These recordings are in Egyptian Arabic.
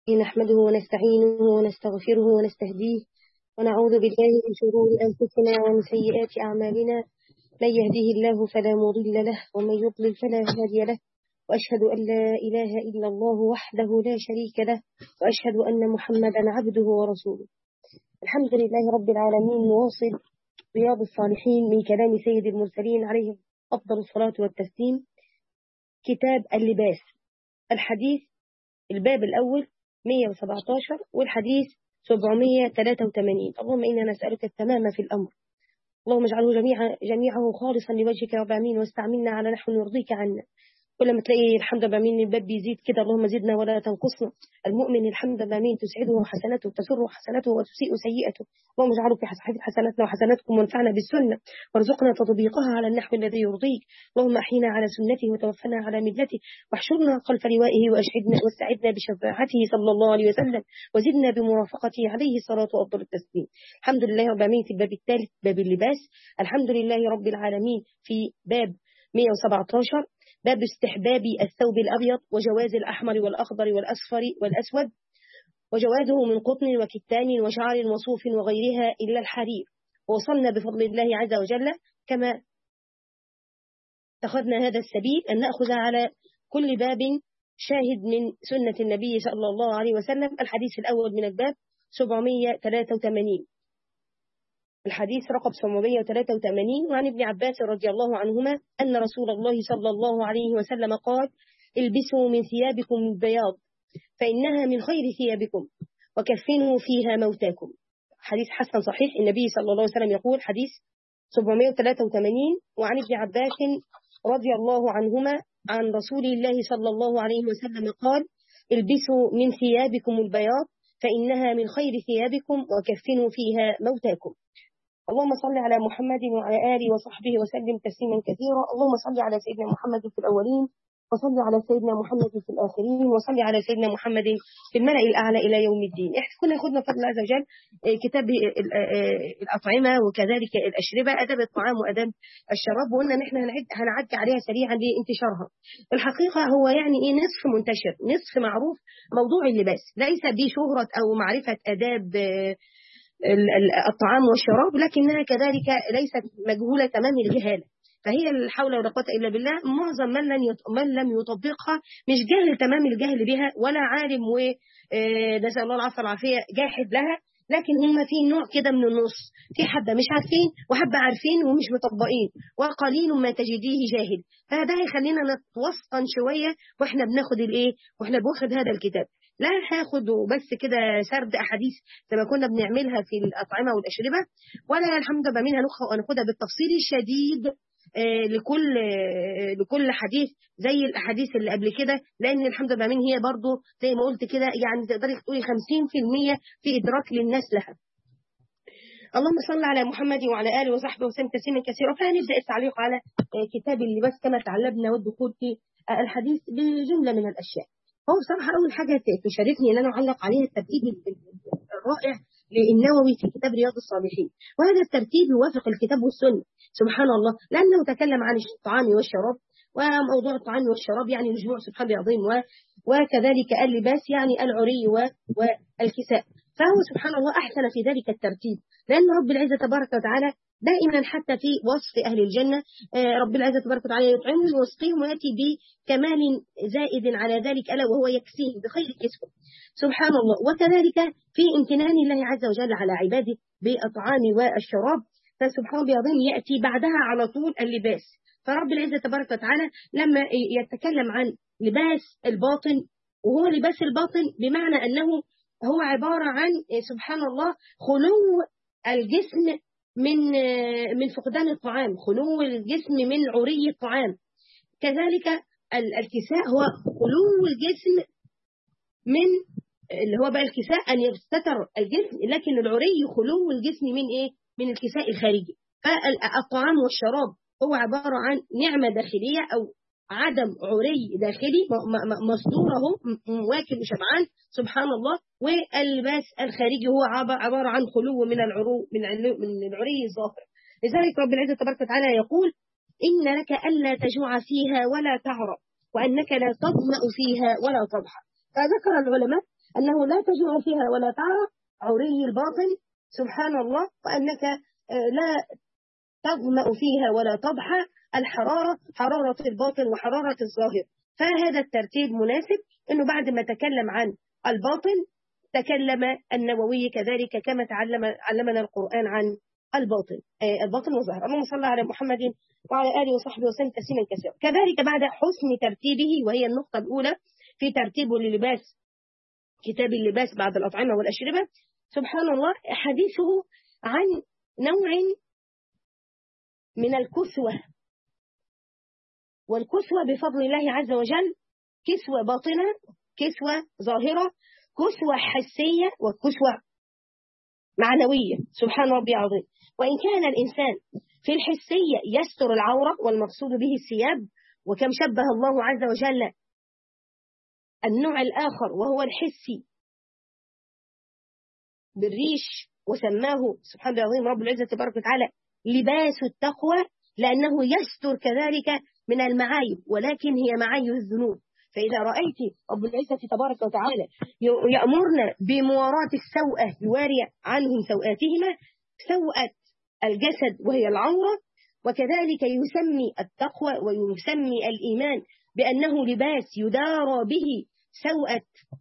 نحمده ونستعينه ونستغفره ونستهديه ونعوذ بالله من شرور أنفسنا ومن سيئات أعمالنا من يهده الله فلا مضل له ومن يضلل فلا هادي له وأشهد أن لا إله إلا الله وحده لا شريك له وأشهد أن محمدا عبده ورسوله الحمد لله رب العالمين نواصل رياض الصالحين من كلام سيد المرسلين عليه أفضل الصلاة والتسليم كتاب اللباس الحديث الباب الأول 117 والحديث 783 اللهم إنا نسألك التمام في الأمر اللهم اجعله جميع جميعه خالصا لوجهك يا رب العالمين واستعملنا على نحو يرضيك عنا كل ما تلاقي الحمد لله مين الباب بيزيد كده اللهم زدنا ولا تنقصنا المؤمن الحمد لله مين تسعده حسناته تسر حسناته وتسيء سيئته اللهم اجعله في صحيفه حسناتنا وحسناتكم وانفعنا بالسنه وارزقنا تطبيقها على النحو الذي يرضيك اللهم احينا على سنته وتوفنا على ملته واحشرنا خلف لوائه واشهدنا واستعدنا بشفاعته صلى الله عليه وسلم وزدنا بمرافقته عليه الصلاه وافضل التسليم الحمد لله رب العالمين في الباب الثالث باب اللباس الحمد لله رب العالمين في باب 117 باب استحباب الثوب الأبيض وجواز الأحمر والأخضر والأصفر والأسود وجوازه من قطن وكتان وشعر وصوف وغيرها إلا الحرير ووصلنا بفضل الله عز وجل كما اتخذنا هذا السبيل أن نأخذ على كل باب شاهد من سنة النبي صلى الله عليه وسلم الحديث الأول من الباب 783 الحديث رقم 783 وعن ابن عباس رضي الله عنهما أن رسول الله صلى الله عليه وسلم قال البسوا من ثيابكم البياض فإنها من خير ثيابكم وكفنوا فيها موتاكم حديث حسن صحيح النبي صلى الله عليه وسلم يقول حديث 783 وعن ابن عباس رضي الله عنهما عن رسول الله صلى الله عليه وسلم قال البسوا من ثيابكم البياض فإنها من خير ثيابكم وكفنوا فيها موتاكم اللهم صل على محمد وعلى آله وصحبه وسلم تسليما كثيرا اللهم صل على سيدنا محمد في الأولين وصل على سيدنا محمد في الآخرين وصل على سيدنا محمد في الملأ الأعلى إلى يوم الدين احنا كنا خدنا فضل الله عز وجل كتاب الأطعمة وكذلك الأشربة أدب الطعام وأدب الشراب وقلنا إن احنا هنعد هنعدي عليها سريعا لانتشارها الحقيقة هو يعني إيه نصف منتشر نصف معروف موضوع اللباس ليس بشهرة أو معرفة أداب الطعام والشراب لكنها كذلك ليست مجهولة تمام الجهالة فهي الحول ولا قوة إلا بالله معظم من, لن يط... من لم يطبقها مش جاهل تمام الجهل بها ولا عالم ونسأل الله العافية والعافية جاحد لها لكن هم في نوع كده من النص في حبة مش عارفين وحبة عارفين ومش مطبقين وقليل ما تجديه جاهل فده هيخلينا نتوسطن شوية واحنا بناخد الايه واحنا بناخد هذا الكتاب لا هاخد بس كده سرد احاديث زي ما كنا بنعملها في الاطعمه والاشربه ولا الحمد لله منها ناخدها بالتفصيل الشديد لكل لكل حديث زي الاحاديث اللي قبل كده لان الحمد لله من هي برضو زي ما قلت كده يعني تقدري تقولي 50% في ادراك للناس لها اللهم صل على محمد وعلى اله وصحبه وسلم تسليما كثيرا فهنبدا التعليق على كتاب اللباس كما تعلمنا والدخول في الحديث بجمله من الاشياء هو بصراحة أول حاجة تشاركني أن أنا أعلق عليها الترتيب الرائع للنووي في كتاب رياض الصالحين وهذا الترتيب يوافق الكتاب والسنة سبحان الله لأنه تكلم عن الطعام والشراب وموضوع الطعام والشراب يعني مجموع سبحان العظيم وكذلك اللباس يعني العري والكساء فهو سبحان الله أحسن في ذلك الترتيب لأن رب العزة تبارك وتعالى دائما حتى في وصف أهل الجنة رب العزة تبارك وتعالى يطعمهم ويسقيهم ويأتي بكمال زائد على ذلك ألا وهو يكسيهم بخير كسوة سبحان الله وكذلك في امتنان الله عز وجل على عباده بالطعام والشراب فسبحان الله العظيم يأتي بعدها على طول اللباس فرب العزة تبارك وتعالى لما يتكلم عن لباس الباطن وهو لباس الباطن بمعنى أنه هو عبارة عن سبحان الله خلو الجسم من من فقدان الطعام خلو الجسم من عري الطعام كذلك الكساء هو خلو الجسم من اللي هو بقى الكساء أن يستتر الجسم لكن العري خلو الجسم من إيه من الكساء الخارجي فالطعام والشراب هو عبارة عن نعمة داخلية أو عدم عري داخلي مصدوره واكل وشبعان سبحان الله واللباس الخارجي هو عبارة عن خلو من العرو من من العري الظاهر لذلك رب العزة تبارك وتعالى يقول إن لك ألا تجوع فيها ولا تعرى وأنك لا تظمأ فيها ولا تضحى فذكر العلماء أنه لا تجوع فيها ولا تعرى عري الباطن سبحان الله وأنك لا تظمأ فيها ولا تضحى الحرارة حرارة الباطن وحرارة الظاهر فهذا الترتيب مناسب أنه بعد ما تكلم عن الباطن تكلم النووي كذلك كما تعلم علمنا القرآن عن الباطن آه الباطن والظاهر اللهم صل على محمد وعلى آله وصحبه وسلم تسليما كثيرا كذلك بعد حسن ترتيبه وهي النقطة الأولى في ترتيبه للباس كتاب اللباس بعد الأطعمة والأشربة سبحان الله حديثه عن نوع من الكسوة والكسوة بفضل الله عز وجل كسوة باطنة كسوة ظاهرة كسوة حسية وكسوة معنوية سبحان ربي العظيم وإن كان الإنسان في الحسية يستر العورة والمقصود به الثياب وكم شبه الله عز وجل النوع الآخر وهو الحسي بالريش وسماه سبحان الله العظيم رب العزة تبارك وتعالى لباس التقوى لأنه يستر كذلك من المعايب ولكن هي معايب الذنوب فإذا رأيت رب العزة تبارك وتعالى يأمرنا بمواراة السوءة يواري عنهم سوءاتهما سوءة الجسد وهي العورة وكذلك يسمي التقوى ويسمي الإيمان بأنه لباس يدارى به سوءة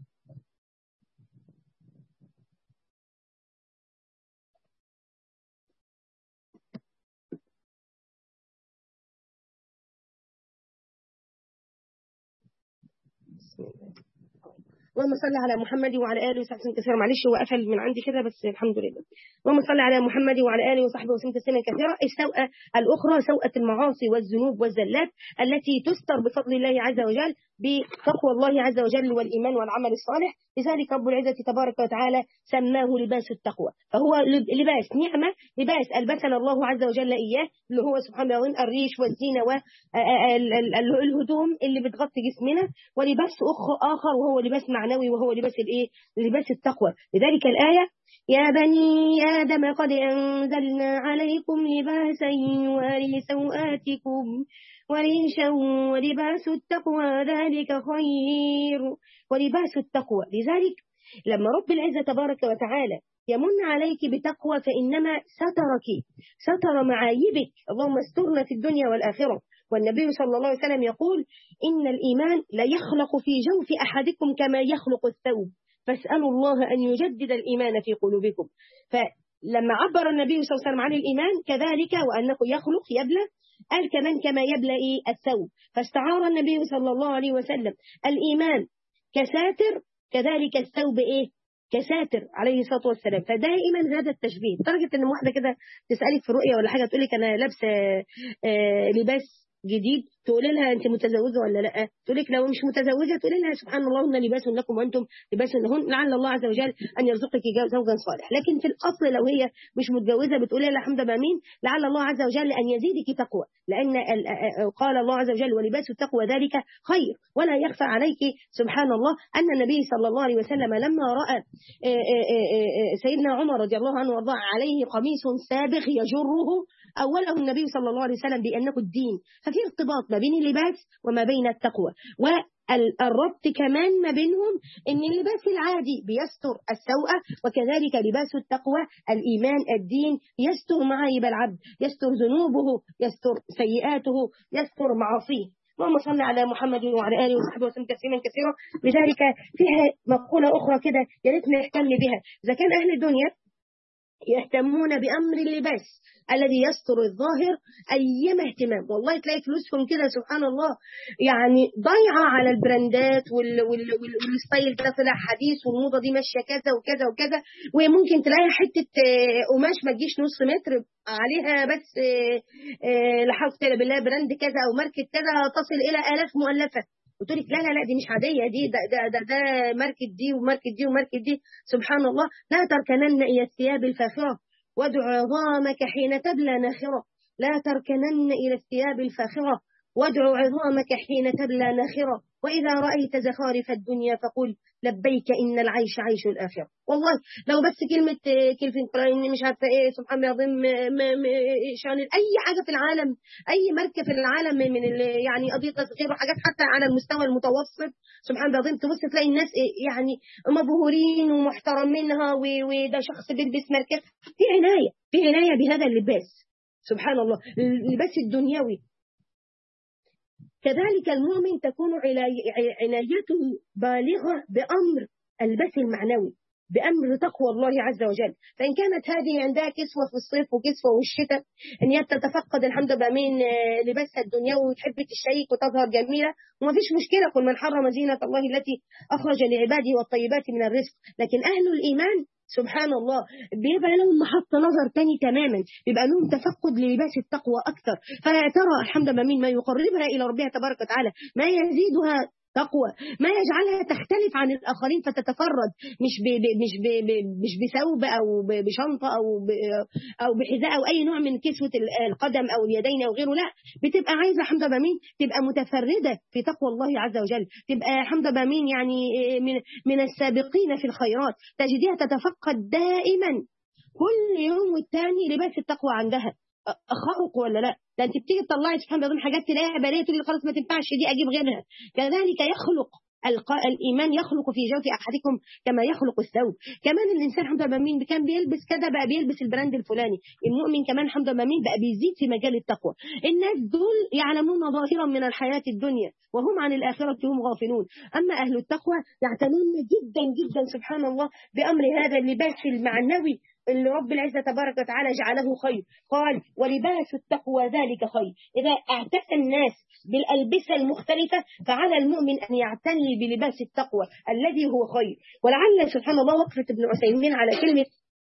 اللهم صل على محمد وعلى اله وصحبه وسلم كثيرا معلش هو قفل من عندي كده بس الحمد لله اللهم صل على محمد وعلى اله وصحبه وسلم كثيرا كثيرا السوءه الاخرى سوءه المعاصي والذنوب والزلات التي تستر بفضل الله عز وجل بتقوى الله عز وجل والايمان والعمل الصالح لذلك رب العزة تبارك وتعالى سماه لباس التقوى فهو لباس نعمة لباس ألبسنا الله عز وجل إياه اللي هو سبحان الله الريش والزينة والهدوم اللي بتغطي جسمنا ولباس آخر وهو لباس معنوي وهو لباس الإيه لباس التقوى لذلك الآية يا بني آدم قد أنزلنا عليكم لباسا يواري سوآتكم وريشا ولباس التقوى ذلك خير ولباس التقوى لذلك لما رب العزة تبارك وتعالى يمن عليك بتقوى فإنما سترك ستر معايبك اللهم استرنا في الدنيا والآخرة والنبي صلى الله عليه وسلم يقول إن الإيمان لا يخلق في جوف أحدكم كما يخلق الثوب فاسألوا الله أن يجدد الإيمان في قلوبكم فلما عبر النبي صلى الله عليه وسلم عن الإيمان كذلك وأنه يخلق يبلى قال كمان كما يبلى إيه الثوب فاستعار النبي صلى الله عليه وسلم الإيمان كساتر كذلك الثوب إيه كساتر عليه الصلاة والسلام فدائما هذا التشبيه لدرجة ان واحدة كده تسألك في رؤية ولا حاجة تقول لك أنا لابسة لباس جديد تقول لها انت متزوجه ولا لا تقول لك لو مش متزوجه تقول لها سبحان الله هن لباس لكم وانتم لباس لهن لعل الله عز وجل ان يرزقك زوجا صالح لكن في الاصل لو هي مش متجوزه بتقول لها الحمد بامين لعل الله عز وجل ان يزيدك تقوى لان قال الله عز وجل ولباس التقوى ذلك خير ولا يخفى عليك سبحان الله ان النبي صلى الله عليه وسلم لما راى سيدنا عمر رضي الله عنه وارضاه عليه قميص سابغ يجره اوله النبي صلى الله عليه وسلم بانه الدين ففي ارتباط ما بين اللباس وما بين التقوى والربط كمان ما بينهم ان اللباس العادي بيستر السوءة وكذلك لباس التقوى الإيمان الدين يستر معايب العبد يستر ذنوبه يستر سيئاته يستر معاصيه اللهم صل على محمد وعلى اله وصحبه وسلم تسليما كثيرا لذلك فيها مقوله اخرى كده يا ريت نهتم بها اذا كان اهل الدنيا يهتمون بأمر اللباس الذي يستر الظاهر أيما اهتمام والله تلاقي فلوسهم كده سبحان الله يعني ضيعة على البراندات وال وال وال والستايل ده طلع حديث والموضة دي ماشية كذا وكذا وكذا وممكن تلاقي حتة قماش ما تجيش نص متر عليها بس لا حول ولا بالله براند كذا أو ماركة كذا تصل إلى آلاف مؤلفة قلت لك لا لا لا دي مش عادية دي ده ده ده, ده ماركة دي وماركة دي وماركة دي سبحان الله لا تركنن إلى الثياب الفاخرة وادع عظامك حين تبلى ناخرة لا تركنن إلى الثياب الفاخرة وادع عظامك حين تبلى ناخرة وإذا رأيت زخارف الدنيا فقل لبيك إن العيش عيش الآخرة والله لو بس كلمة كلفين كلاين مش عارفة إيه سبحان الله العظيم شان أي حاجة في العالم أي مركب في العالم من يعني قضية تصغير وحاجات حتى على المستوى المتوسط سبحان الله العظيم تبص تلاقي الناس يعني مبهورين ومحترمينها وده شخص بيلبس مركب في عناية في عناية بهذا اللباس سبحان الله اللباس الدنيوي كذلك المؤمن تكون عنايته بالغة بأمر البس المعنوي بأمر تقوى الله عز وجل فإن كانت هذه عندها كسوة في الصيف وكسوة في الشتاء إن هي تتفقد الحمد لله من لباسها الدنيوي وتحب تشيك وتظهر جميلة وما فيش مشكلة كل من حرم زينة الله التي أخرج لعباده والطيبات من الرزق لكن أهل الإيمان سبحان الله بيبقى لهم محط نظر تاني تماما بيبقى لهم تفقد للباس التقوى أكثر فيا ترى الحمد لله من ما يقربها إلى ربها تبارك وتعالى ما يزيدها تقوى ما يجعلها تختلف عن الآخرين فتتفرد مش ب مش ب مش بثوب أو بشنطة أو أو بحذاء أو أي نوع من كسوة القدم أو اليدين أو غيره لا بتبقى عايزة حمد بامين تبقى متفردة في تقوى الله عز وجل تبقى حمد بامين يعني من من السابقين في الخيرات تجديها تتفقد دائما كل يوم والتاني لباس التقوى عندها خارق ولا لا ده انت بتيجي تطلعي سبحان الله حاجات تلاقيها باليه تقولي خلاص ما تنفعش دي اجيب غيرها كذلك يخلق الإيمان يخلق في جوف أحدكم كما يخلق الثوب كمان الإنسان حمد مين كان بيلبس كده بقى بيلبس البراند الفلاني المؤمن كمان حمد مين بقى بيزيد في مجال التقوى الناس دول يعلمون ظاهرا من الحياة الدنيا وهم عن الآخرة هم غافلون أما أهل التقوى يعتنون جدا جدا سبحان الله بأمر هذا اللباس المعنوي اللي رب العزة تبارك وتعالى جعله خير قال ولباس التقوى ذلك خير إذا اعتنى الناس بالألبسة المختلفة فعلى المؤمن أن يعتني بلباس التقوى الذي هو خير ولعل سبحان الله وقفة ابن عثيمين على كلمة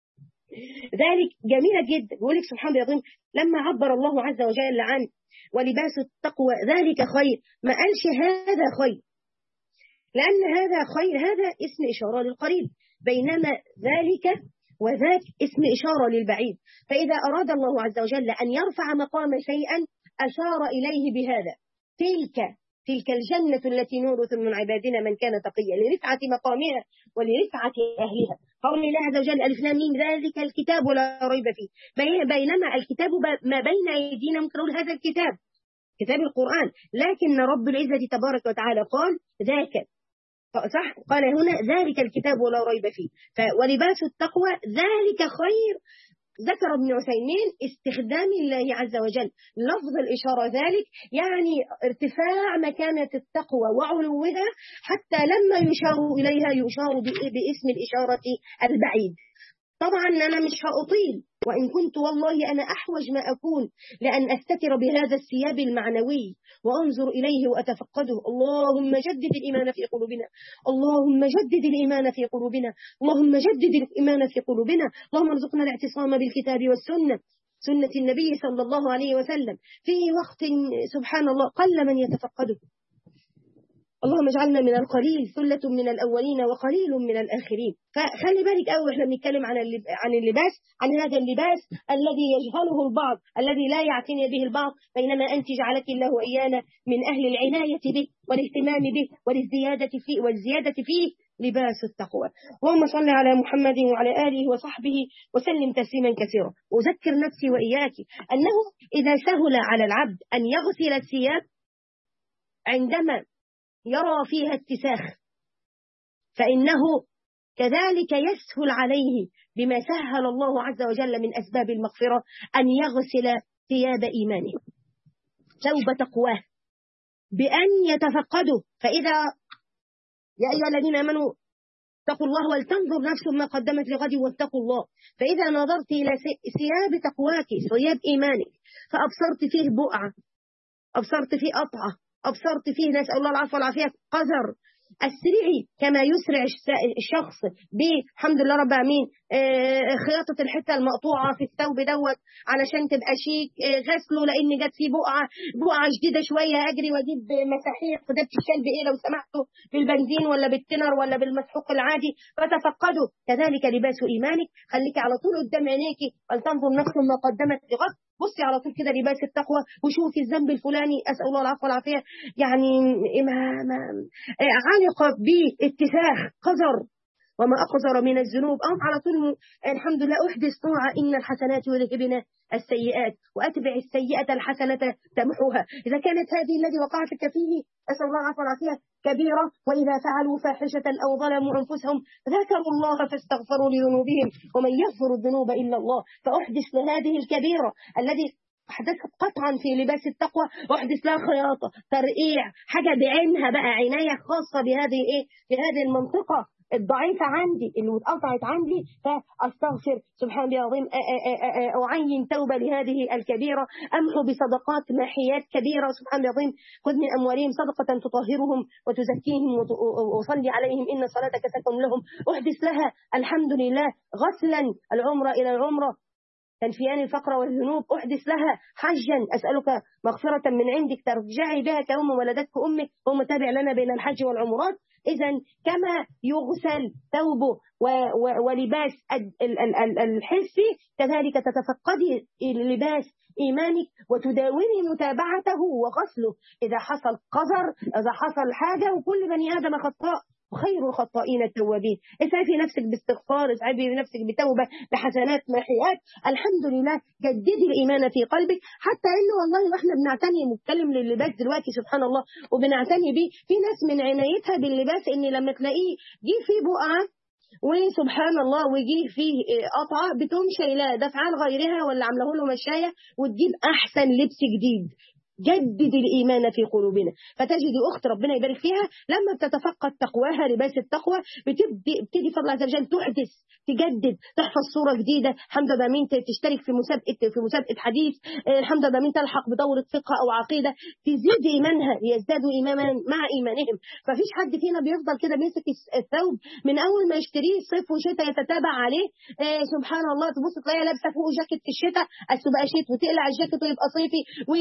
ذلك جميلة جدا يقول لك سبحان الله لما عبر الله عز وجل عن ولباس التقوى ذلك خير ما قالش هذا خير لأن هذا خير هذا اسم إشارة للقريب بينما ذلك وذاك اسم إشارة للبعيد فإذا أراد الله عز وجل أن يرفع مقام شيئا أشار إليه بهذا تلك تلك الجنة التي نورث من عبادنا من كان تقيا لرفعة مقامها ولرفعة أهلها قول الله عز وجل ألف من ذلك الكتاب لا ريب فيه بينما الكتاب ما بين أيدينا ممكن نقول هذا الكتاب كتاب القرآن لكن رب العزة تبارك وتعالى قال ذاك صح قال هنا ذلك الكتاب ولا ريب فيه ولباس التقوى ذلك خير ذكر ابن عثيمين استخدام الله عز وجل لفظ الإشارة ذلك يعني ارتفاع مكانة التقوى وعلوها حتى لما يشار إليها يشار باسم الإشارة البعيد طبعا أنا مش هأطيل وإن كنت والله أنا أحوج ما أكون لأن أستتر بهذا الثياب المعنوي وأنظر إليه وأتفقده اللهم جدد الإيمان في قلوبنا اللهم جدد الإيمان في قلوبنا اللهم جدد الإيمان في قلوبنا اللهم ارزقنا الاعتصام بالكتاب والسنة سنة النبي صلى الله عليه وسلم في وقت سبحان الله قل من يتفقده اللهم اجعلنا من القليل ثلة من الأولين وقليل من الآخرين فخلي بالك أول احنا بنتكلم عن عن اللباس عن هذا اللباس الذي يجهله البعض الذي لا يعتني به البعض بينما أنت جعلك الله وإيانا من أهل العناية به والاهتمام به والزيادة فيه والزيادة فيه لباس التقوى اللهم صل على محمد وعلى آله وصحبه وسلم تسليما كثيرا أذكر نفسي وإياك أنه إذا سهل على العبد أن يغسل الثياب عندما يرى فيها اتساخ فإنه كذلك يسهل عليه بما سهل الله عز وجل من أسباب المغفرة أن يغسل ثياب إيمانه ثوب تقواه بأن يتفقده فإذا يا أيها الذين آمنوا اتقوا الله ولتنظر نفس ما قدمت لغد واتقوا الله فإذا نظرت إلى ثياب تقواك ثياب إيمانك فأبصرت فيه بقعة أبصرت فيه قطعة أبصرت فيه نسأل الله العفو والعافية قذر اسرعي كما يسرع الشخص بحمد لله رب العالمين خياطه الحته المقطوعه في الثوب دوت علشان تبقى شيك غسله لان جت فيه بقعه بقعه شديده شويه اجري واجيب مساحيق ده بتشتغل بايه لو سمحتوا بالبنزين ولا بالتنر ولا بالمسحوق العادي فتفقدوا كذلك لباس ايمانك خليكي على طول قدام عينيكي ولتنظر نفس ما قدمت لغد بصي على طول كده لباس التقوى وشوفي الذنب الفلاني اسال الله العفو والعافيه يعني ما ما علق باتساخ قذر وما أقذر من الذنوب أو على طول الحمد لله أحدث طاعة إن الحسنات يذهبن السيئات وأتبع السيئة الحسنة تمحوها إذا كانت هذه الذي وقعتك فيه أسأل الله العفو والعافية كبيرة وإذا فعلوا فاحشة أو ظلموا أنفسهم ذكروا الله فاستغفروا لذنوبهم ومن يغفر الذنوب إلا الله فأحدث لهذه الكبيرة الذي أحدثت قطعا في لباس التقوى أحدث لها خياطة ترقيع حاجة بعينها بقى عناية خاصة بهذه إيه بهذه المنطقة الضعيفة عندي اللي اتقطعت عندي فاستغفر سبحان الله العظيم اعين توبة لهذه الكبيرة امحو بصدقات محيات كبيرة سبحان الله العظيم خذ من اموالهم صدقة تطهرهم وتزكيهم وصلي عليهم ان صلاتك سكن لهم احدث لها الحمد لله غسلا العمرة الى العمرة تنفيان الفقر والذنوب أحدث لها حجا أسألك مغفرة من عندك ترجعي بها كأم ولدتك أمك وهم تابع لنا بين الحج والعمرات إذا كما يغسل ثوبه ولباس الحسي كذلك تتفقدي لباس إيمانك وتداومي متابعته وغسله إذا حصل قذر إذا حصل حاجة وكل بني آدم خطاء خير الخطائين التوابين اسعفي نفسك باستغفار اسعفي نفسك بتوبة بحسنات محيات الحمد لله جددي الإيمان في قلبك حتى إنه والله وإحنا بنعتني نتكلم للباس دلوقتي سبحان الله وبنعتني بيه في ناس من عنايتها باللباس إن لما تلاقيه جه فيه بقعة وسبحان الله ويجي فيه قطعة بتقوم شايلاه ده افعال غيرها ولا عامله له مشاية وتجيب أحسن لبس جديد جدد الإيمان في قلوبنا فتجد أخت ربنا يبارك فيها لما بتتفقد تقواها لباس التقوى بتبدي بتدي فضل عز وجل تحدث تجدد تحفظ صورة جديدة الحمد لله مين تشترك في مسابقة في مسابقة حديث الحمد لله مين تلحق بدورة فقه أو عقيدة تزيد إيمانها يزدادوا إيمانا مع إيمانهم ففيش حد فينا بيفضل كده بيمسك الثوب من أول ما يشتريه صيف وشتاء يتتابع عليه آه سبحان الله تبص تلاقيها لابسة فوق جاكيت في الشتاء تبقى شتوي وتقلع الجاكيت ويبقى صيفي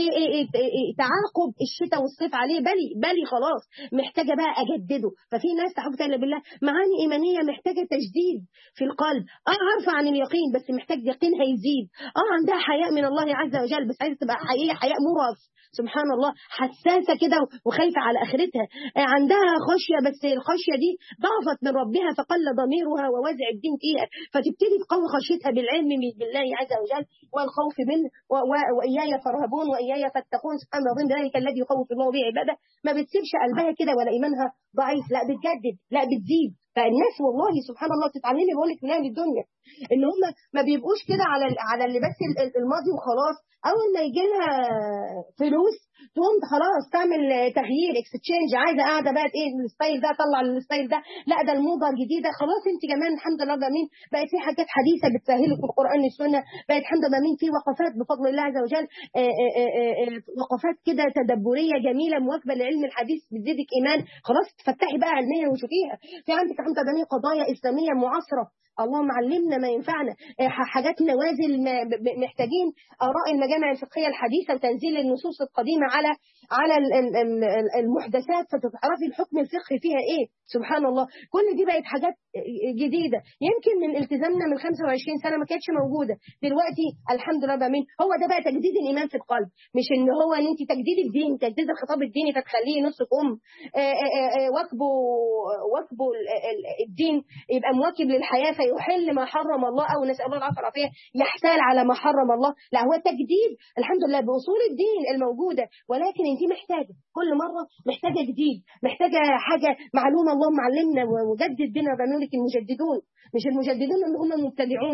تعاقب الشتاء والصيف عليه بلي بلي خلاص محتاجة بقى أجدده ففي ناس تعرف إلا بالله معاني إيمانية محتاجة تجديد في القلب اه عارفة عن اليقين بس محتاج يقين هيزيد اه عندها حياء من الله عز وجل بس عايزة تبقى حقيقة حياء مرف سبحان الله حساسة كده وخايفة على آخرتها عندها خشية بس الخشية دي ضعفت من ربها فقل ضميرها ووزع الدين فيها فتبتدي تقوي خشيتها بالعلم بالله عز وجل والخوف منه وإياي فارهبون وإياي فاتقون سبحان الله ذلك الذي يخوف الله به عباده ما بتسيبش قلبها كده ولا إيمانها ضعيف لا بتجدد لا بتزيد فالناس والله سبحان الله تتعلمي بقول لك من اهل الدنيا ان هم ما بيبقوش كده على على اللباس الماضي وخلاص اول ما يجي لها فلوس تقوم خلاص تعمل تغيير اكستشينج عايزه قاعده بقى ايه الستايل ده طلع الستايل ده لا ده الموضه الجديده خلاص انت كمان الحمد لله مين بقت في حاجات حديثه بتسهلك في القران والسنه بقت الحمد لله مين في وقفات بفضل الله عز وجل آآ آآ وقفات كده تدبريه جميله مواكبه لعلم الحديث بتزيدك ايمان خلاص تفتحي بقى علميا وشوفيها في عندك الحمد لله قضايا اسلاميه معاصره اللهم علمنا ما ينفعنا حاجات نوازل محتاجين اراء المجامع الفقهيه الحديثه وتنزيل النصوص القديمه على على المحدثات فتعرفي الحكم الفقهي فيها ايه سبحان الله كل دي بقت حاجات جديده يمكن من التزامنا من 25 سنه ما كانتش موجوده دلوقتي الحمد لله بامين هو ده بقى تجديد الايمان في القلب مش ان هو ان انت تجديد الدين تجديد الخطاب الديني فتخليه نص ام واكبوا واكبوا الدين يبقى مواكب للحياه فيحل ما حرم الله او نسال الله العافيه والعافيه يحتال على ما حرم الله لا هو تجديد الحمد لله باصول الدين الموجوده ولكن انت محتاجه كل مره محتاجه جديد محتاجه حاجه معلومه اللهم علمنا وجدد بنا بنولك المجددون مش المجددون اللي هم المبتدعون لا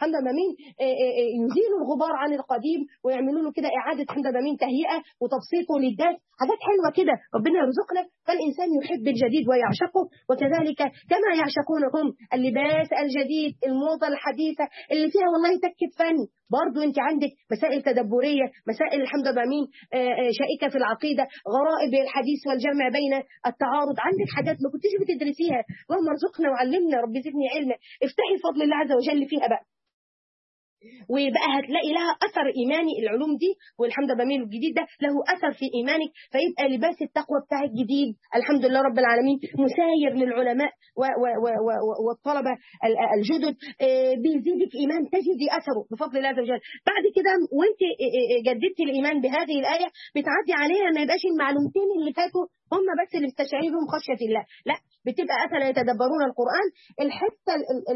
حمد مين يزيلوا الغبار عن القديم ويعملوا له كده اعاده حمد مين تهيئه وتبسيطه للذات حاجات حلوه كده ربنا يرزقنا فالانسان يحب الجديد ويعشقه وكذلك كما يعشقون هم اللباس الجديد الموضه الحديثه اللي فيها والله تكت فن برضو انت عندك مسائل تدبريه مسائل الحمد لله مين شائكه في العقيده غرائب الحديث والجمع بين التعارض عندك حاجات ما كنتيش بتدرسيها اللهم ارزقنا وعلمنا رب زدني علما افتحي فضل الله عز وجل فيها بقى وبقى هتلاقي لها اثر ايماني العلوم دي والحمد لله بميل الجديد ده له اثر في ايمانك فيبقى لباس التقوى بتاعك جديد الحمد لله رب العالمين مساير للعلماء و و و و والطلبه الجدد بيزيدك ايمان تجدي اثره بفضل الله عز وجل بعد كده وانت جددتي الايمان بهذه الايه بتعدي عليها ما يبقاش المعلومتين اللي فاتوا هم بس اللي بتستشعرهم خشيه الله لا بتبقى افلا يتدبرون القران الحته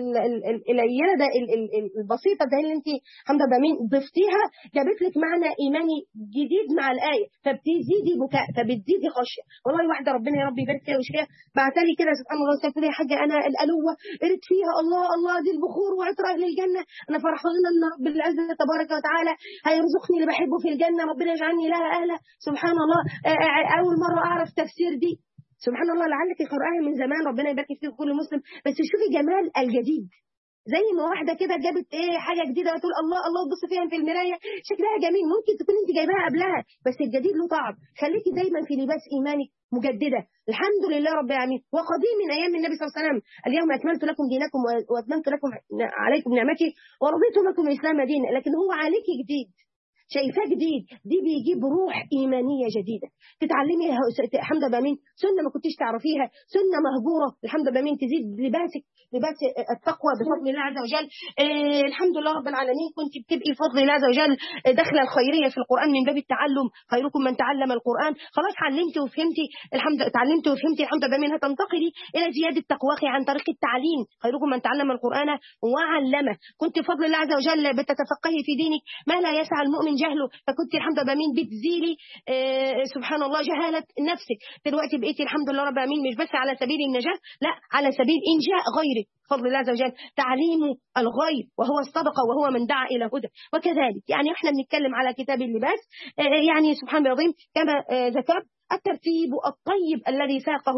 القليله ده البسيطه ده اللي انت حمزه بامين ضفتيها جابت لك معنى ايماني جديد مع الايه فبتزيدي بكاء فبتزيدي خشيه والله واحده ربنا يا رب يبارك فيها ويشفيها بعت لي كده سبحان الله قلت لي يا حاجه انا الالوه قريت فيها الله الله دي البخور وعطر اهل الجنه انا فرحانه ان رب العزه تبارك وتعالى هيرزقني اللي بحبه في الجنه ربنا يجعلني لها اهلا سبحان الله اول مره اعرف تفسير دي سبحان الله لعلك قرآن من زمان ربنا يبارك فيك كل مسلم بس شوفي جمال الجديد زي ما واحده كده جابت ايه حاجه جديده وتقول الله الله تبص فيها في المرايه شكلها جميل ممكن تكون انت جايباها قبلها بس الجديد له طعم خليكي دايما في لباس ايمانك مجدده الحمد لله رب العالمين وقديم من ايام النبي صلى الله عليه وسلم اليوم اكملت لكم دينكم واتممت لكم عليكم نعمتي ورضيت لكم الاسلام دينا لكن هو عليك جديد شايفاه جديد دي بيجيب روح ايمانيه جديده تتعلمي الحمد لله بامين سنه ما كنتيش تعرفيها سنه مهجوره الحمد لله بامين تزيد لباسك لباس التقوى بفضل الله عز وجل آه الحمد لله رب العالمين كنت بتبقي بفضل الله عز وجل داخله الخيريه في القران من باب التعلم خيركم من تعلم القران خلاص علمتي وفهمتي الحمد اتعلمتي وفهمتي الحمد لله بامين هتنتقلي الى زياده تقواك عن طريق التعليم خيركم من تعلم القران وعلمه كنت بفضل الله عز وجل بتتفقهي في دينك ما لا يسعى المؤمن جهله فكنت الحمد لله بامين بتزيلي آه سبحان الله جهاله نفسك دلوقتي بقيتي الحمد لله رب العالمين مش بس على سبيل النجاه لا على سبيل انجاء غيرك بفضل الله عز وجل تعليم الغير وهو الصدقه وهو من دعا الى هدى وكذلك يعني احنا بنتكلم على كتاب اللباس آه يعني سبحان الله العظيم كما آه ذكرت الترتيب الطيب الذي ساقه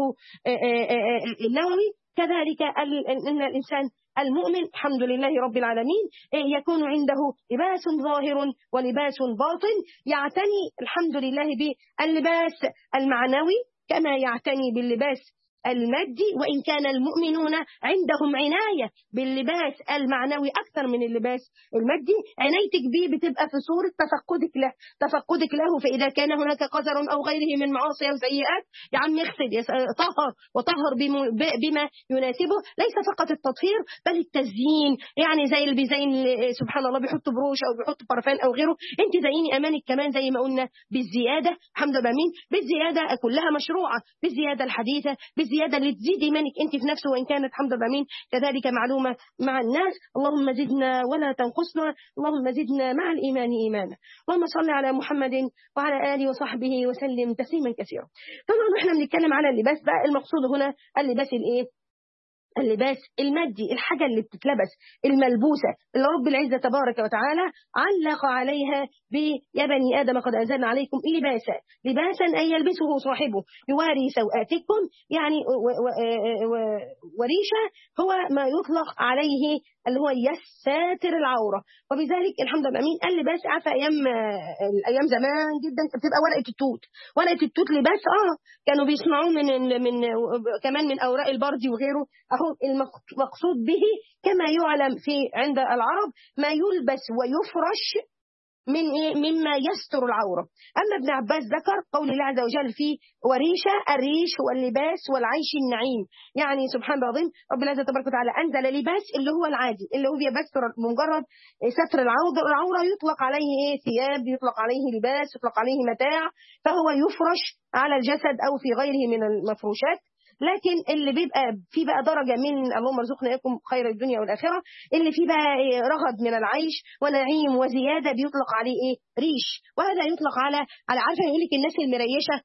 النووي كذلك ان الانسان المؤمن الحمد لله رب العالمين يكون عنده لباس ظاهر ولباس باطن يعتني الحمد لله باللباس المعنوي كما يعتني باللباس المادي وإن كان المؤمنون عندهم عناية باللباس المعنوي أكثر من اللباس المادي عنايتك به بتبقى في صورة تفقدك له تفقدك له فإذا كان هناك قذر أو غيره من معاصي أو سيئات يا عم اغسل طهر وطهر بما يناسبه ليس فقط التطهير بل التزيين يعني زي اللي بيزين سبحان الله بيحط بروش أو بيحط برفان أو غيره أنت زيني أمانك كمان زي ما قلنا بالزيادة الحمد لله مين بالزيادة كلها مشروعة بالزيادة الحديثة بالزيادة اللي تزيد إيمانك أنت في نفسه وإن كانت حمد بأمين كذلك معلومة مع الناس اللهم زدنا ولا تنقصنا اللهم زدنا مع الإيمان إيمانا اللهم صل على محمد وعلى آله وصحبه وسلم تسليما كثيرا طبعا احنا بنتكلم على اللباس بقى المقصود هنا اللباس الايه اللباس المادي الحاجة اللي بتتلبس الملبوسة اللي رب العزة تبارك وتعالى علق عليها يا بني آدم قد أنزلنا عليكم لباسا لباسا أن يلبسه صاحبه يواري سوآتكم يعني و و و وريشة هو ما يطلق عليه اللي هو يساتر العورة وبذلك الحمد لله أمين اللباس عارفة أيام الأيام زمان جدا بتبقى ورقة التوت ورقة التوت لباس آه كانوا بيصنعوه من من كمان من أوراق البردي وغيره أهو المقصود به كما يعلم في عند العرب ما يلبس ويفرش من إيه؟ مما يستر العورة أما ابن عباس ذكر قول الله عز وجل في وريشة الريش هو اللباس والعيش النعيم يعني سبحان الله العظيم رب العزة تبارك وتعالى أنزل لباس اللي هو العادي اللي هو بيستر مجرد ستر العورة العورة يطلق عليه إيه ثياب يطلق عليه لباس يطلق عليه متاع فهو يفرش على الجسد أو في غيره من المفروشات لكن اللي بيبقى في بقى درجه من اللهم ارزقنا اياكم خير الدنيا والاخره اللي فيه بقى رغد من العيش ونعيم وزياده بيطلق عليه ايه ريش وهذا يطلق على على عارفه يقول لك الناس المريشه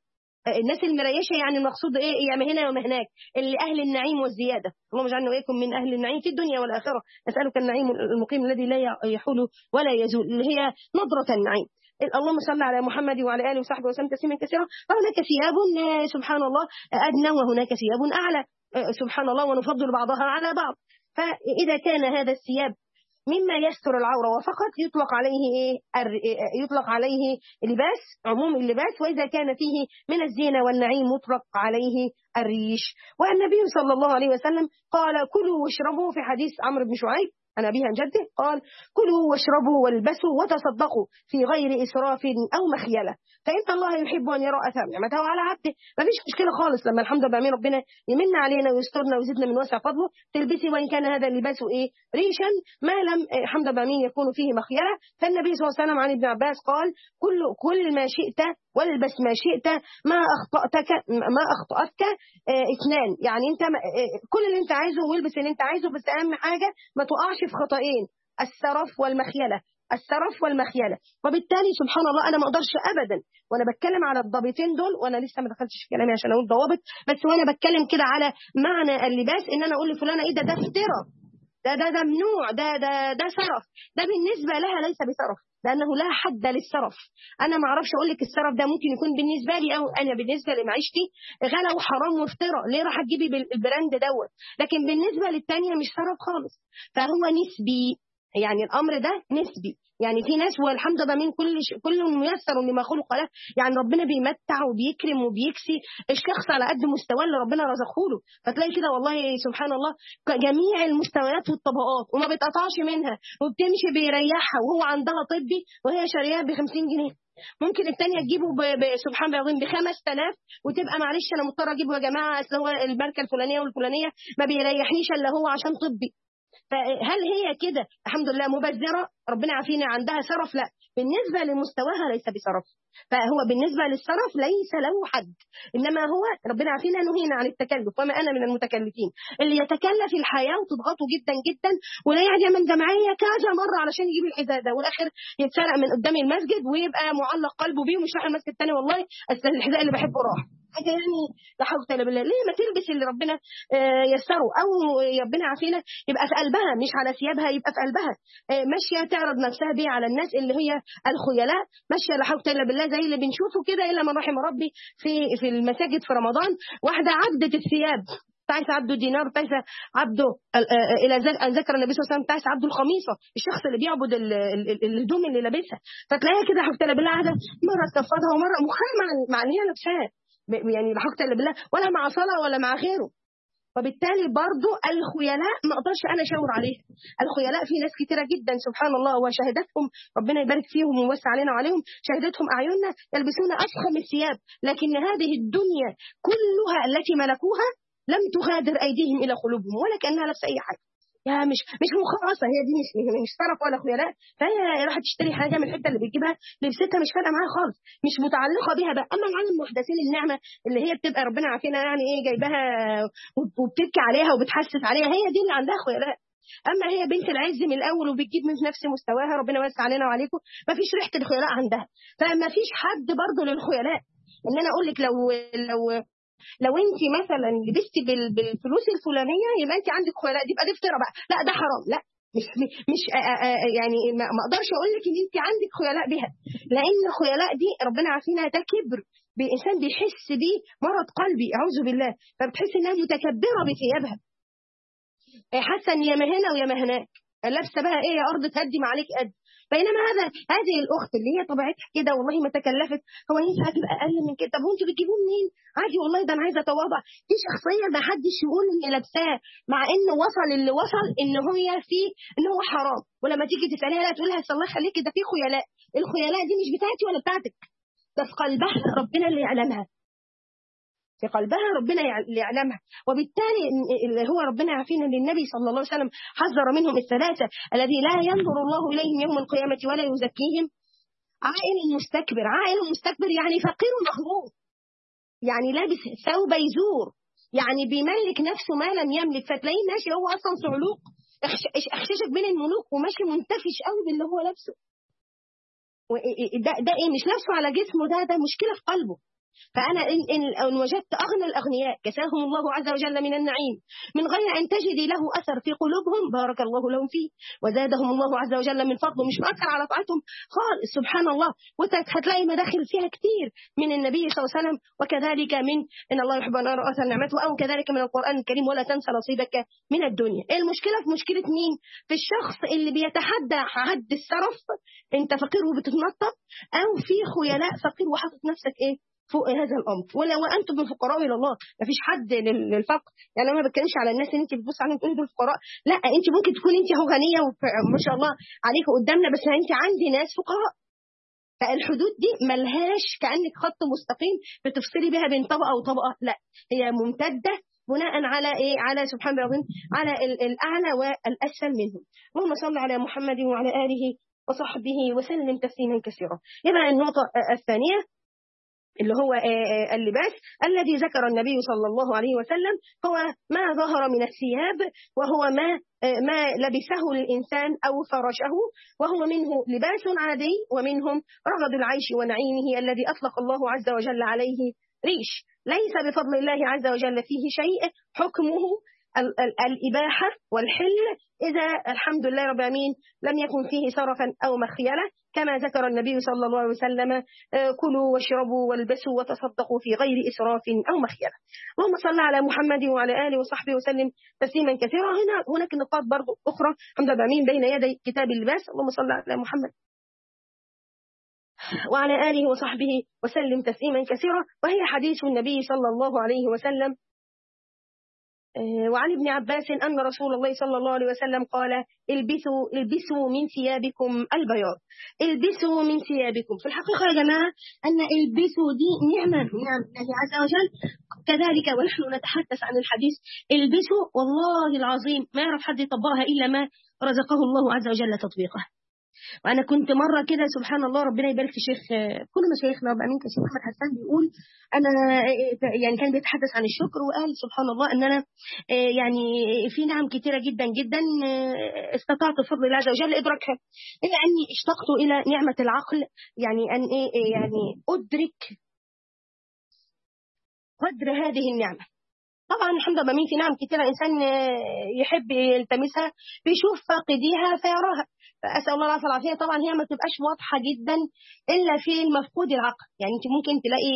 الناس المريشه يعني المقصود ايه يا ما هنا وما هناك اللي اهل النعيم والزياده اللهم اجعلنا واياكم من اهل النعيم في الدنيا والاخره نسالك النعيم المقيم الذي لا يحول ولا يزول اللي هي نظره النعيم اللهم صل على محمد وعلى اله وصحبه وسلم تسليما كثيرا فهناك ثياب سبحان الله ادنى وهناك ثياب اعلى سبحان الله ونفضل بعضها على بعض فاذا كان هذا الثياب مما يستر العورة وفقط يطلق عليه إيه يطلق عليه لباس عموم اللباس وإذا كان فيه من الزينة والنعيم مطلق عليه الريش والنبي صلى الله عليه وسلم قال كلوا واشربوا في حديث عمرو بن شعيب عن أبيها عن جده قال كلوا واشربوا والبسوا وتصدقوا في غير إسراف أو مخيلة فإن الله يحب أن يرى أثر نعمته على عبده ما فيش مشكلة خالص لما الحمد لله ربنا يمن علينا ويسترنا ويزيدنا من وسع فضله تلبسي وإن كان هذا اللباس إيه ريشا ما لم الحمد لله يكون فيه مخيلة فالنبي صلى الله عليه وسلم عن ابن عباس قال كل كل ما شئت والبس ما شئت ما أخطأتك ما أخطأتك اه اثنان يعني أنت كل اللي أنت عايزه والبس اللي أنت عايزه بس أهم حاجة ما تقعش في خطأين السرف والمخيلة السرف والمخيلة وبالتالي سبحان الله أنا ما أقدرش أبدا وأنا بتكلم على الضابطين دول وأنا لسه ما دخلتش في كلامي عشان أقول ضوابط بس وأنا بتكلم كده على معنى اللباس إن أنا أقول لفلانة إيه ده ده افتراء ده ده ده ممنوع ده ده ده سرف ده بالنسبة لها ليس بسرف لأنه لا حد للسرف أنا ما أعرفش أقول لك السرف ده ممكن يكون بالنسبة لي أو أنا بالنسبة لمعيشتي غلا وحرام وافتراء ليه راح تجيبي بالبراند دوت لكن بالنسبة للتانية مش سرف خالص فهو نسبي يعني الامر ده نسبي يعني في ناس والحمد لله من كل ش... كل ميسر لما خلق له يعني ربنا بيمتع وبيكرم وبيكسي الشخص على قد مستواه اللي ربنا رزقه له فتلاقي كده والله سبحان الله جميع المستويات والطبقات وما بتقطعش منها وبتمشي بيريحها وهو عندها طبي وهي شارياه ب 50 جنيه ممكن الثانيه تجيبه ب... ب... سبحان الله العظيم ب 5000 وتبقى معلش انا مضطره اجيبه يا جماعه اصل هو الماركه الفلانيه والفلانيه ما بيريحنيش الا هو عشان طبي فهل هي كده الحمد لله مبذرة ربنا عافينا عندها سرف لا بالنسبة لمستواها ليس بسرف فهو بالنسبة للسرف ليس له حد إنما هو ربنا عافينا نهينا عن التكلف وما أنا من المتكلفين اللي يتكلف الحياة وتضغطه جدا جدا ولا يعني من جمعية كذا مرة علشان يجيب الحذاء ده والآخر يتسرق من قدام المسجد ويبقى معلق قلبه بيه ومش رايح المسجد الثاني والله أصل الحذاء اللي بحبه راح حاجه يعني لا حول ولا بالله ليه ما تلبس اللي ربنا يسره او ربنا عافينا يبقى في قلبها مش على ثيابها يبقى في قلبها ماشيه تعرض نفسها بيه على الناس اللي هي الخيلاء ماشيه لا حول ولا بالله زي اللي بنشوفه كده الا من رحم ربي في في المساجد في رمضان واحده عبده الثياب تعس عبده دينار تعس عبده الى ان ذكر النبي صلى الله عليه وسلم تعس عبده الخميصه الشخص اللي بيعبد الهدوم اللي لابسها فتلاقيها كده حفت بالله قاعده مره تفضها ومره مخها مع مع اللي هي لابساه يعني لا حول الا بالله ولا مع صلاه ولا مع غيره وبالتالي برضو الخيلاء ما اقدرش انا اشاور عليها الخيلاء في ناس كتيره جدا سبحان الله وشهدتهم ربنا يبارك فيهم ويوسع علينا وعليهم شهدتهم اعيننا يلبسون افخم الثياب لكن هذه الدنيا كلها التي ملكوها لم تغادر ايديهم الى قلوبهم ولا كانها لابسه اي حاجه يا مش مش مخلصه هي دي مش مش طرف ولا خيلاء فهي راحت تشتري حاجه من الحته اللي بتجيبها لبستها مش فارقه معاها خالص مش متعلقه بيها بقى اما العالم محدثين النعمه اللي هي بتبقى ربنا عافينا يعني ايه جايباها وبتبكي عليها وبتحسس عليها هي دي اللي عندها خيلاء اما هي بنت العز من الاول وبتجيب من نفس مستواها ربنا يوسع علينا وعليكم ما فيش ريحه الخيلاء عندها فما فيش حد برضه للخيلاء ان انا اقول لك لو لو لو انت مثلا لبستي بالفلوس الفلانيه يبقى انت عندك خيلاء دي يبقى دي افتراء بقى لا ده حرام لا مش مش يعني ما اقدرش اقول لك ان انت عندك خيلاء بها لان الخيلاء دي ربنا عافينا ده كبر بانسان بيحس بيه مرض قلبي اعوذ بالله فبتحس انها متكبره بثيابها حاسه ان يا ما هنا ويا ما هناك لابسه بقى ايه يا ارض تهدم عليك قد بينما هذا هذه الاخت اللي هي طبيعتها كده والله ما تكلفت هو ينفع تبقى اقل من كده طب وانتوا بتجيبوه منين؟ عادي والله ده انا عايزه اتواضع دي شخصيه ما حدش يقول ان لابساه مع ان وصل اللي وصل ان هي في ان هو حرام ولما تيجي تساليها لا تقول لها الله يخليكي ده في خيلاء الخيلاء دي مش بتاعتي ولا بتاعتك ده في قلبها ربنا اللي يعلمها في قلبها ربنا يعلمها وبالتالي اللي هو ربنا عارفين ان النبي صلى الله عليه وسلم حذر منهم الثلاثة الذي لا ينظر الله إليهم يوم القيامة ولا يزكيهم عائل مستكبر عائل مستكبر يعني فقير مغرور يعني لابس ثوب يزور يعني بيملك نفسه ما لم يملك فتلاقيه ماشي هو اصلا صعلوق اخششك بين الملوك وماشي منتفش قوي باللي هو لابسه ده ده ايه مش لابسه على جسمه ده ده مشكله في قلبه فأنا إن, إن, إن وجدت أغنى الأغنياء كساهم الله عز وجل من النعيم من غير أن تجدي له أثر في قلوبهم بارك الله لهم فيه وزادهم الله عز وجل من فضله مش مأثر على طاعتهم خالص سبحان الله وهتلاقي مداخل فيها كتير من النبي صلى الله عليه وسلم وكذلك من إن الله يحب أن يرى أثر نعمته أو كذلك من القرآن الكريم ولا تنسى نصيبك من الدنيا المشكلة في مشكلة مين في الشخص اللي بيتحدى حد السرف انت فقير وبتتنطط او في خيلاء فقير وحاطط نفسك ايه فوق هذا الامر ولا وانتم الفقراء الى الله ما فيش حد للفقر يعني انا ما بتكلمش على الناس اللي انت بتبص عليهم تقولي دول فقراء لا انت ممكن تكون انت هو غنيه وما شاء الله عليك قدامنا بس انت عندي ناس فقراء فالحدود دي ملهاش كانك خط مستقيم بتفصلي بها بين طبقه وطبقه لا هي ممتده بناء على ايه على سبحان الله على الاعلى والاسفل منهم اللهم صل على محمد وعلى اله وصحبه وسلم تسليما كثيرا يبقى النقطه الثانيه اللي هو اللباس الذي ذكر النبي صلى الله عليه وسلم هو ما ظهر من الثياب وهو ما ما لبسه الإنسان أو فرشه وهو منه لباس عادي ومنهم رغد العيش ونعيمه الذي أطلق الله عز وجل عليه ريش ليس بفضل الله عز وجل فيه شيء حكمه الإباحة والحل إذا الحمد لله رب العالمين لم يكن فيه سرفا أو مخيلة كما ذكر النبي صلى الله عليه وسلم كلوا واشربوا والبسوا وتصدقوا في غير إسراف أو مخيلة اللهم صل على محمد وعلى آله وصحبه وسلم تسليما كثيرا هنا هناك نقاط برضو أخرى الحمد لله العالمين بين يدي كتاب اللباس اللهم صل على محمد وعلى آله وصحبه وسلم تسليما كثيرا وهي حديث النبي صلى الله عليه وسلم وعن ابن عباس أن رسول الله صلى الله عليه وسلم قال البسوا, البسوا من ثيابكم البياض البسوا من ثيابكم في الحقيقة يا جماعة أن البسوا دي نعمة نعم الله عز وجل كذلك ونحن نتحدث عن الحديث البسوا والله العظيم ما يعرف حد يطبقها إلا ما رزقه الله عز وجل تطبيقها وانا كنت مره كده سبحان الله ربنا يبارك في شيخ كل مشايخنا رب امين الشيخ محمد حسان بيقول انا يعني كان بيتحدث عن الشكر وقال سبحان الله ان انا يعني في نعم كثيره جدا جدا استطعت بفضل الله عز وجل ادراكها الا اني اشتقت الى نعمه العقل يعني ان ايه يعني ادرك قدر هذه النعمه طبعا الحمد لله مين في نعم كثيرة إنسان يحب يلتمسها بيشوف فاقديها فيراها فأسأل الله العافية العافية طبعا هي ما تبقاش واضحة جدا إلا في المفقود العقل يعني أنت ممكن تلاقي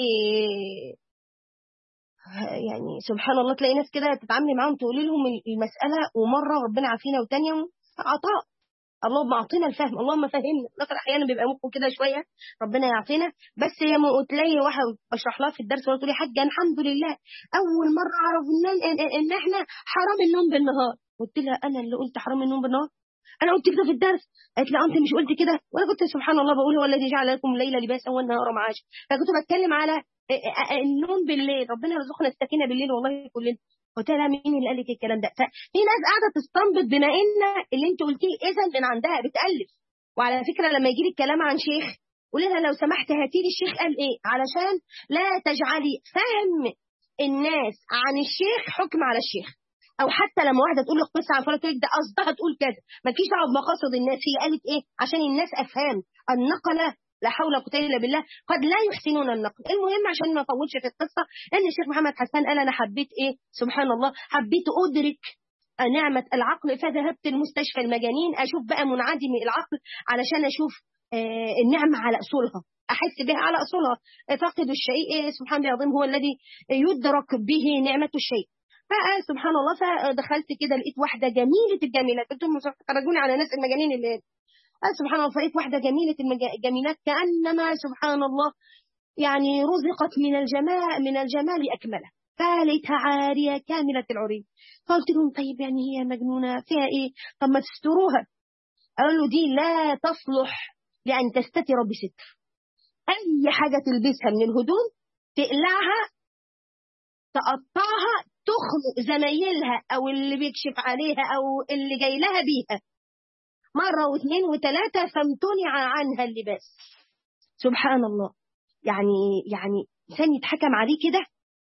يعني سبحان الله تلاقي ناس كده تتعاملي معاهم تقولي لهم المسألة ومرة ربنا عافينا وتانية عطاء اللهم اعطينا الفهم اللهم فهمنا نقل احيانا بيبقى مخه كده شويه ربنا يعطينا بس هي تلاقي واحد بشرح لها في الدرس وتقول لي حاجه الحمد لله اول مره اعرف ان ان احنا حرام النوم بالنهار قلت لها انا اللي قلت حرام النوم بالنهار انا قلت كده في الدرس قالت لي انت مش قلت كده وانا كنت سبحان الله بقول هو الذي جعل لكم الليل لباسا والنهار معاشا فكنت بتكلم على النوم بالليل ربنا يرزقنا السكينه بالليل والله كلنا قلت لها مين اللي قال لك الكلام ده ففي ناس قاعده تستنبط بما ان اللي انت قلتيه اذا من عندها بتالف وعلى فكره لما يجي لي الكلام عن شيخ قولي لها لو سمحت هاتي لي الشيخ قال ايه علشان لا تجعلي فهم الناس عن الشيخ حكم على الشيخ او حتى لما واحده تقول لك قصه عن فلان تقول ده قصدها تقول كذا مالكيش دعوه بمقاصد الناس هي قالت ايه عشان الناس افهام النقله لا حول ولا قوه الا بالله قد لا يحسنون النقل المهم عشان ما اطولش في القصه ان الشيخ محمد حسان قال انا حبيت ايه سبحان الله حبيت ادرك نعمة العقل فذهبت المستشفى المجانين أشوف بقى منعدم العقل علشان أشوف آه النعمة على أصولها أحس بها على أصولها فاقد الشيء سبحان الله العظيم هو الذي يدرك به نعمة الشيء فسبحان الله فدخلت كده لقيت واحدة جميلة الجميلات قلت لهم فرجوني على ناس المجانين اللي سبحان الله فلقيت واحدة جميلة الجميلات كأنما سبحان الله يعني رزقت من الجمال من الجمال أكمله فلقيتها عارية كاملة العري فقلت لهم طيب يعني هي مجنونة فيها إيه طب ما تستروها قالوا دي لا تصلح لأن تستتر بستر أي حاجة تلبسها من الهدوم تقلعها تقطعها تخنق زمايلها أو اللي بيكشف عليها أو اللي جاي لها بيها مرة واثنين وثلاثة فامتنع عنها اللباس سبحان الله يعني يعني إنسان يتحكم عليه كده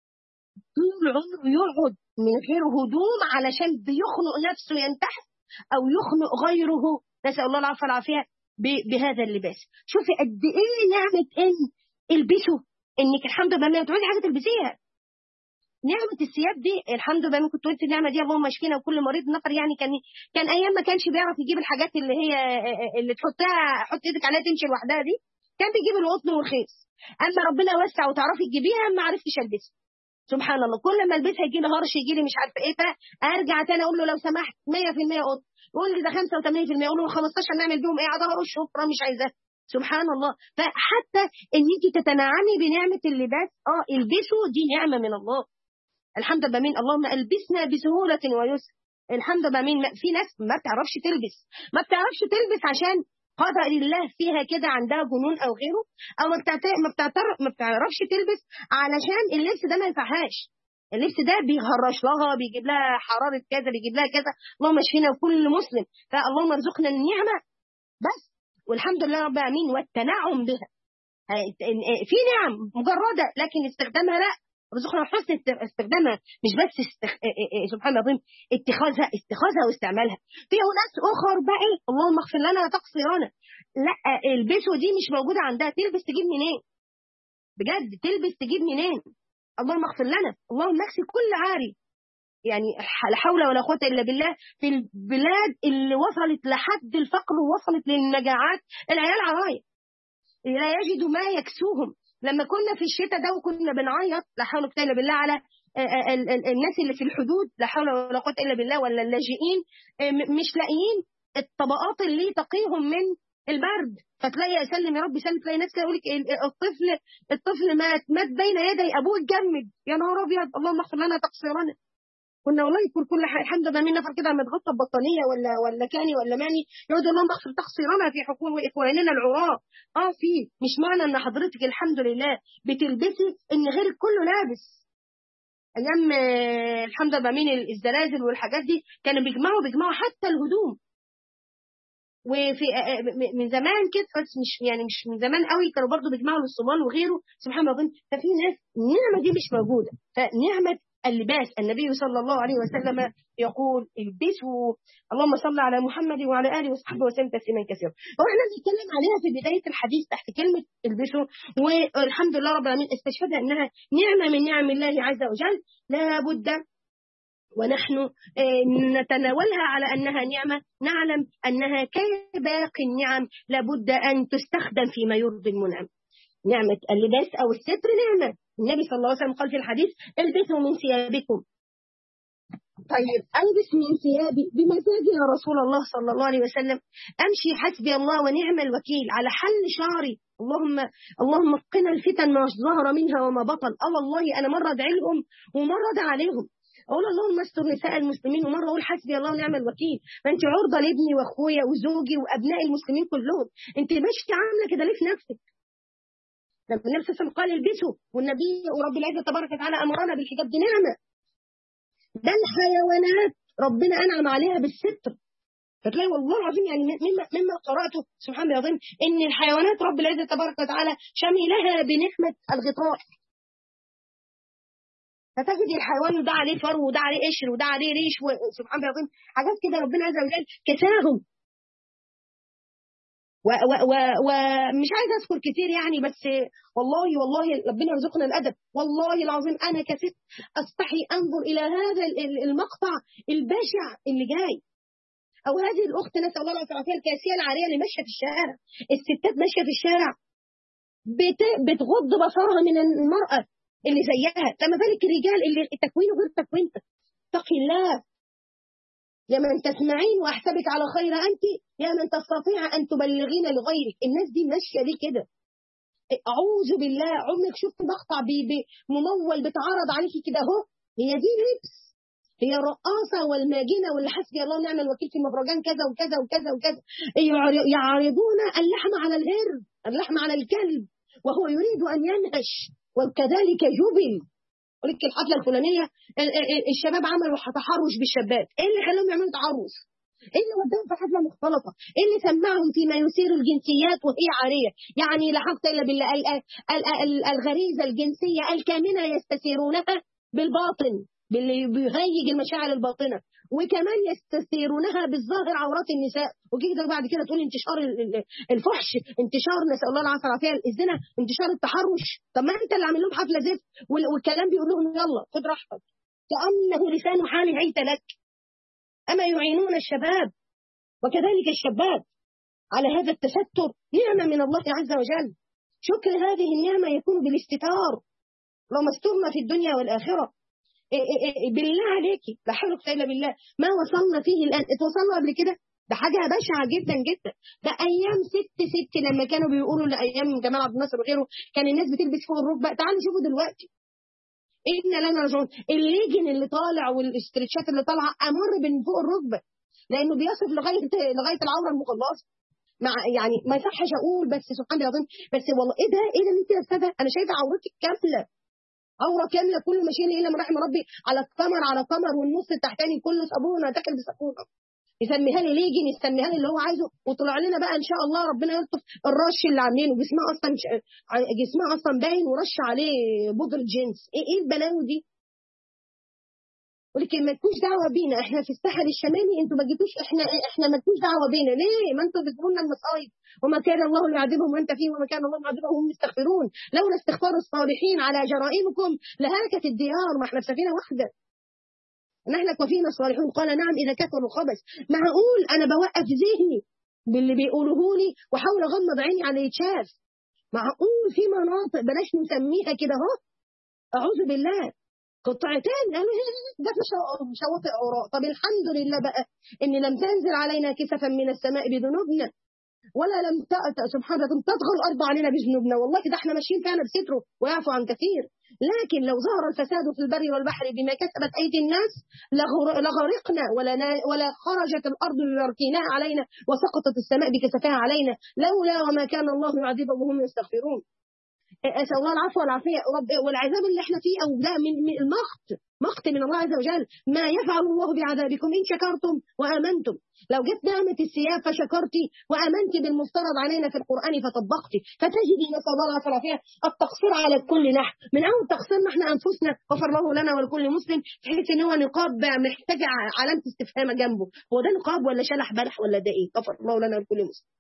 طول عمره يقعد من غير هدوم علشان بيخنق نفسه ينتحر أو يخنق غيره نسأل الله العافية والعافية بهذا اللباس شوفي قد إيه نعمة إن البسوا انك الحمد لله تعوزي حاجه تلبسيها نعمة الثياب دي الحمد لله ممكن تقول النعمة دي اللهم اشفينا وكل مريض نقر يعني كان كان ايام ما كانش بيعرف يجيب الحاجات اللي هي اللي تحطها حط ايدك عليها تمشي لوحدها دي كان بيجيب القطن والخيس اما ربنا وسع وتعرفي تجيبيها ما عرفتش البسها سبحان الله كل ما البسها يجي لي هرش يجي لي مش عارفه ايه فارجع تاني اقول له لو سمحت 100% قطن يقول لي ده 85% اقول له 15 نعمل بيهم ايه عضله شكرا مش عايزاه سبحان الله فحتى ان انت تتنعمي بنعمه اللباس اه البسوا دي نعمه من الله الحمد لله مين اللهم البسنا بسهوله ويسر الحمد لله مين في ناس ما بتعرفش تلبس ما بتعرفش تلبس عشان قدر الله فيها كده عندها جنون او غيره او ما بتعتر ما بتعرفش تلبس علشان اللبس ده ما ينفعهاش اللبس ده بيهرش لها بيجيب لها حراره كذا بيجيب لها كذا اللهم اشفينا وكل مسلم فاللهم ارزقنا النعمه بس والحمد لله رب العالمين والتنعم بها في نعم مجرده لكن استخدامها لا رزقنا حسن استخدامها مش بس استخ... سبحان الله العظيم اتخاذها اتخاذها واستعمالها في ناس اخر بقى اللهم اغفر لنا تقصيرنا لا البسوه دي مش موجوده عندها تلبس تجيب منين بجد تلبس تجيب منين اللهم اغفر لنا اللهم اغسل كل عاري يعني لا حول ولا قوه الا بالله في البلاد اللي وصلت لحد الفقر ووصلت للمجاعات العيال عرايا لا يجدوا ما يكسوهم لما كنا في الشتاء ده وكنا بنعيط لا حول ولا قوه الا بالله على الناس اللي في الحدود لا حول ولا قوه الا بالله ولا اللاجئين مش لاقيين الطبقات اللي تقيهم من البرد فتلاقي اسلم يا رب سلم تلاقي ناس كده يقول لك الطفل الطفل مات مات بين يدي ابوه اتجمد يا نهار ابيض اللهم اغفر لنا تقصيرنا كنا والله يكون كل حاجه الحمد لله مين نفر كده متغطى ببطانيه ولا ولا كاني ولا ماني يقعد اللهم اغفر تقصيرنا في حقوق اخواننا العراة اه في مش معنى ان حضرتك الحمد لله بتلبسي ان غيرك كله لابس ايام الحمد لله مين الزلازل والحاجات دي كانوا بيجمعوا بيجمعوا حتى الهدوم وفي من زمان كده بس مش يعني مش من زمان قوي كانوا برضو بيجمعوا للصبيان وغيره سبحان الله ففي ناس النعمه دي مش موجوده فنعمه اللباس النبي صلى الله عليه وسلم يقول البسوا اللهم صل على محمد وعلى اله وصحبه وسلم تسليما كثيرا واحنا بنتكلم عليها في بدايه الحديث تحت كلمه البسوا والحمد لله رب العالمين استشهدها انها نعمه من نعم الله عز وجل لا بد ونحن نتناولها على انها نعمه نعلم انها كباقي النعم لابد ان تستخدم فيما يرضي المنعم نعمة اللباس أو الستر نعمة النبي صلى الله عليه وسلم قال في الحديث البسوا من ثيابكم طيب ألبس من ثيابي بمزاجي يا رسول الله صلى الله عليه وسلم أمشي حسبي الله ونعم الوكيل على حل شعري اللهم اللهم قنا الفتن ما ظهر منها وما بطن اه والله أنا مرة أدعي لهم ومرة أدعي عليهم اقول اللهم استر نساء المسلمين ومره اقول حسبي الله ونعم الوكيل فانت عرضه لابني واخويا وزوجي وابناء المسلمين كلهم انت مش عامله كده ليه في نفسك لما النبي صلى الله عليه وسلم قال البسوا والنبي ورب العزه تبارك وتعالى امرنا بالحجاب دي نعمه ده الحيوانات ربنا انعم عليها بالستر فتلاقي والله العظيم يعني مما مما قراته سبحان الله العظيم ان الحيوانات رب العزه تبارك وتعالى شملها بنعمه الغطاء فتجد الحيوان ده عليه فرو وده عليه قشر وده عليه ريش سبحان الله العظيم حاجات كده ربنا عز وجل كساهم ومش عايزه اذكر كتير يعني بس والله والله ربنا يرزقنا الادب والله العظيم انا كست استحي انظر الى هذا المقطع البشع اللي جاي او هذه الاخت نسال الله العافيه الكاسيه العاريه اللي ماشيه في الشارع الستات ماشيه في الشارع بت... بتغض بصرها من المراه اللي زيها فما بالك الرجال اللي تكوينه غير تكوينتك اتقي الله يا من تسمعين واحسبك على خير انت يا من تستطيع ان تبلغين لغيرك الناس دي ماشيه ليه كده اعوذ بالله عمرك شفت مقطع ممول بتعرض عليكي كده اهو هي دي لبس هي الرقاصة والماجنة واللي حسبي الله ونعم الوكيل في مهرجان كذا وكذا وكذا وكذا يعرضون اللحم على الهرب اللحم على الكلب وهو يريد أن ينهش وكذلك جبل قلت لك الحفله الفلانيه الشباب عملوا تحرش بالشابات ايه اللي خلاهم يعملوا تحرش ايه اللي وداهم في حفله مختلطه ايه اللي سمعهم فيما يثير الجنسيات وهي عاريه يعني لا حق الا بالله الغريزه الجنسيه الكامنه يستثيرونها بالباطن باللي بيهيج المشاعر الباطنه وكمان يستثيرونها بالظاهر عورات النساء وجي ده بعد كده تقول انتشار الفحش انتشار نسال الله العافيه والعافيه الزنا انتشار التحرش طب ما انت اللي عامل لهم حفله زفت والكلام بيقول لهم يلا خد راحتك كانه لسان حال هيت لك اما يعينون الشباب وكذلك الشابات على هذا التستر نعمه من الله عز وجل شكر هذه النعمه يكون بالاستتار لو مسترنا في الدنيا والاخره إيه إيه إيه بالله عليك لا حول ولا قوه الا بالله ما وصلنا فيه الان اتوصلنا قبل كده ده حاجه بشعه جدا جدا ده ايام ست ست لما كانوا بيقولوا لايام جمال عبد الناصر وغيره كان الناس بتلبس فوق الركبه تعالوا شوفوا دلوقتي ان لنا رجعون الليجن اللي طالع والاسترتشات اللي طالعه امر من فوق الركبه لانه بيصف لغايه لغايه العوره المخلصه مع يعني ما يصحش اقول بس سبحان الله العظيم بس والله ايه ده ايه ده انت يا استاذه انا شايفه عورتك كامله عوره كامله كله ماشيين الا من رحم ربي على القمر على قمر والنص التحتاني كله صابونه داخل بصابونه يسميها لي ليجن يسميها لي اللي هو عايزه وطلع لنا بقى ان شاء الله ربنا يلطف الرش اللي عاملينه جسمها اصلا مش جسمها اصلا باين ورش عليه بودره جينز ايه ايه البلاوي دي ولكن ما تكونش دعوه بينا احنا في الساحل الشمالي انتوا ما جيتوش احنا احنا ما تكونش دعوه بينا ليه ما انتوا بتقولوا لنا المصايب وما كان الله ليعذبهم وانت فيه وما كان الله معذبهم وهم يستغفرون لولا استغفار الصالحين على جرائمكم لهلكت الديار ما احنا في سفينه واحده نهلك وفينا الصالحون قال نعم اذا كثروا الخبث معقول انا بوقف ذهني باللي بيقولوه لي واحاول اغمض عيني على يتشاف معقول في مناطق بلاش نسميها كده اهو اعوذ بالله قطعتين ده في شواطئ عراء طب الحمد لله بقى ان لم تنزل علينا كسفا من السماء بذنوبنا ولا لم تأتى سبحانه تطغى الارض علينا بذنوبنا والله ده احنا ماشيين فعلا بستره ويعفو عن كثير لكن لو ظهر الفساد في البر والبحر بما كسبت ايدي الناس لغرقنا ولا ولا خرجت الارض ببركينها علينا وسقطت السماء بكسفها علينا لولا وما كان الله يعذبهم وهم يستغفرون اسال الله العفو والعافيه رب والعذاب اللي احنا فيه او ده من, من المقت مقت من الله عز وجل ما يفعل الله بعذابكم ان شكرتم وامنتم لو جت نعمه الثياب فشكرتي وامنت بالمفترض علينا في القران فطبقتي فتجدي نسال الله العفو والعافيه التقصير على كل نحو من اول تقصيرنا احنا انفسنا غفر الله لنا ولكل مسلم تحس ان هو نقاب محتاج علامه استفهام جنبه هو ده نقاب ولا شلح بلح ولا ده ايه غفر الله لنا ولكل مسلم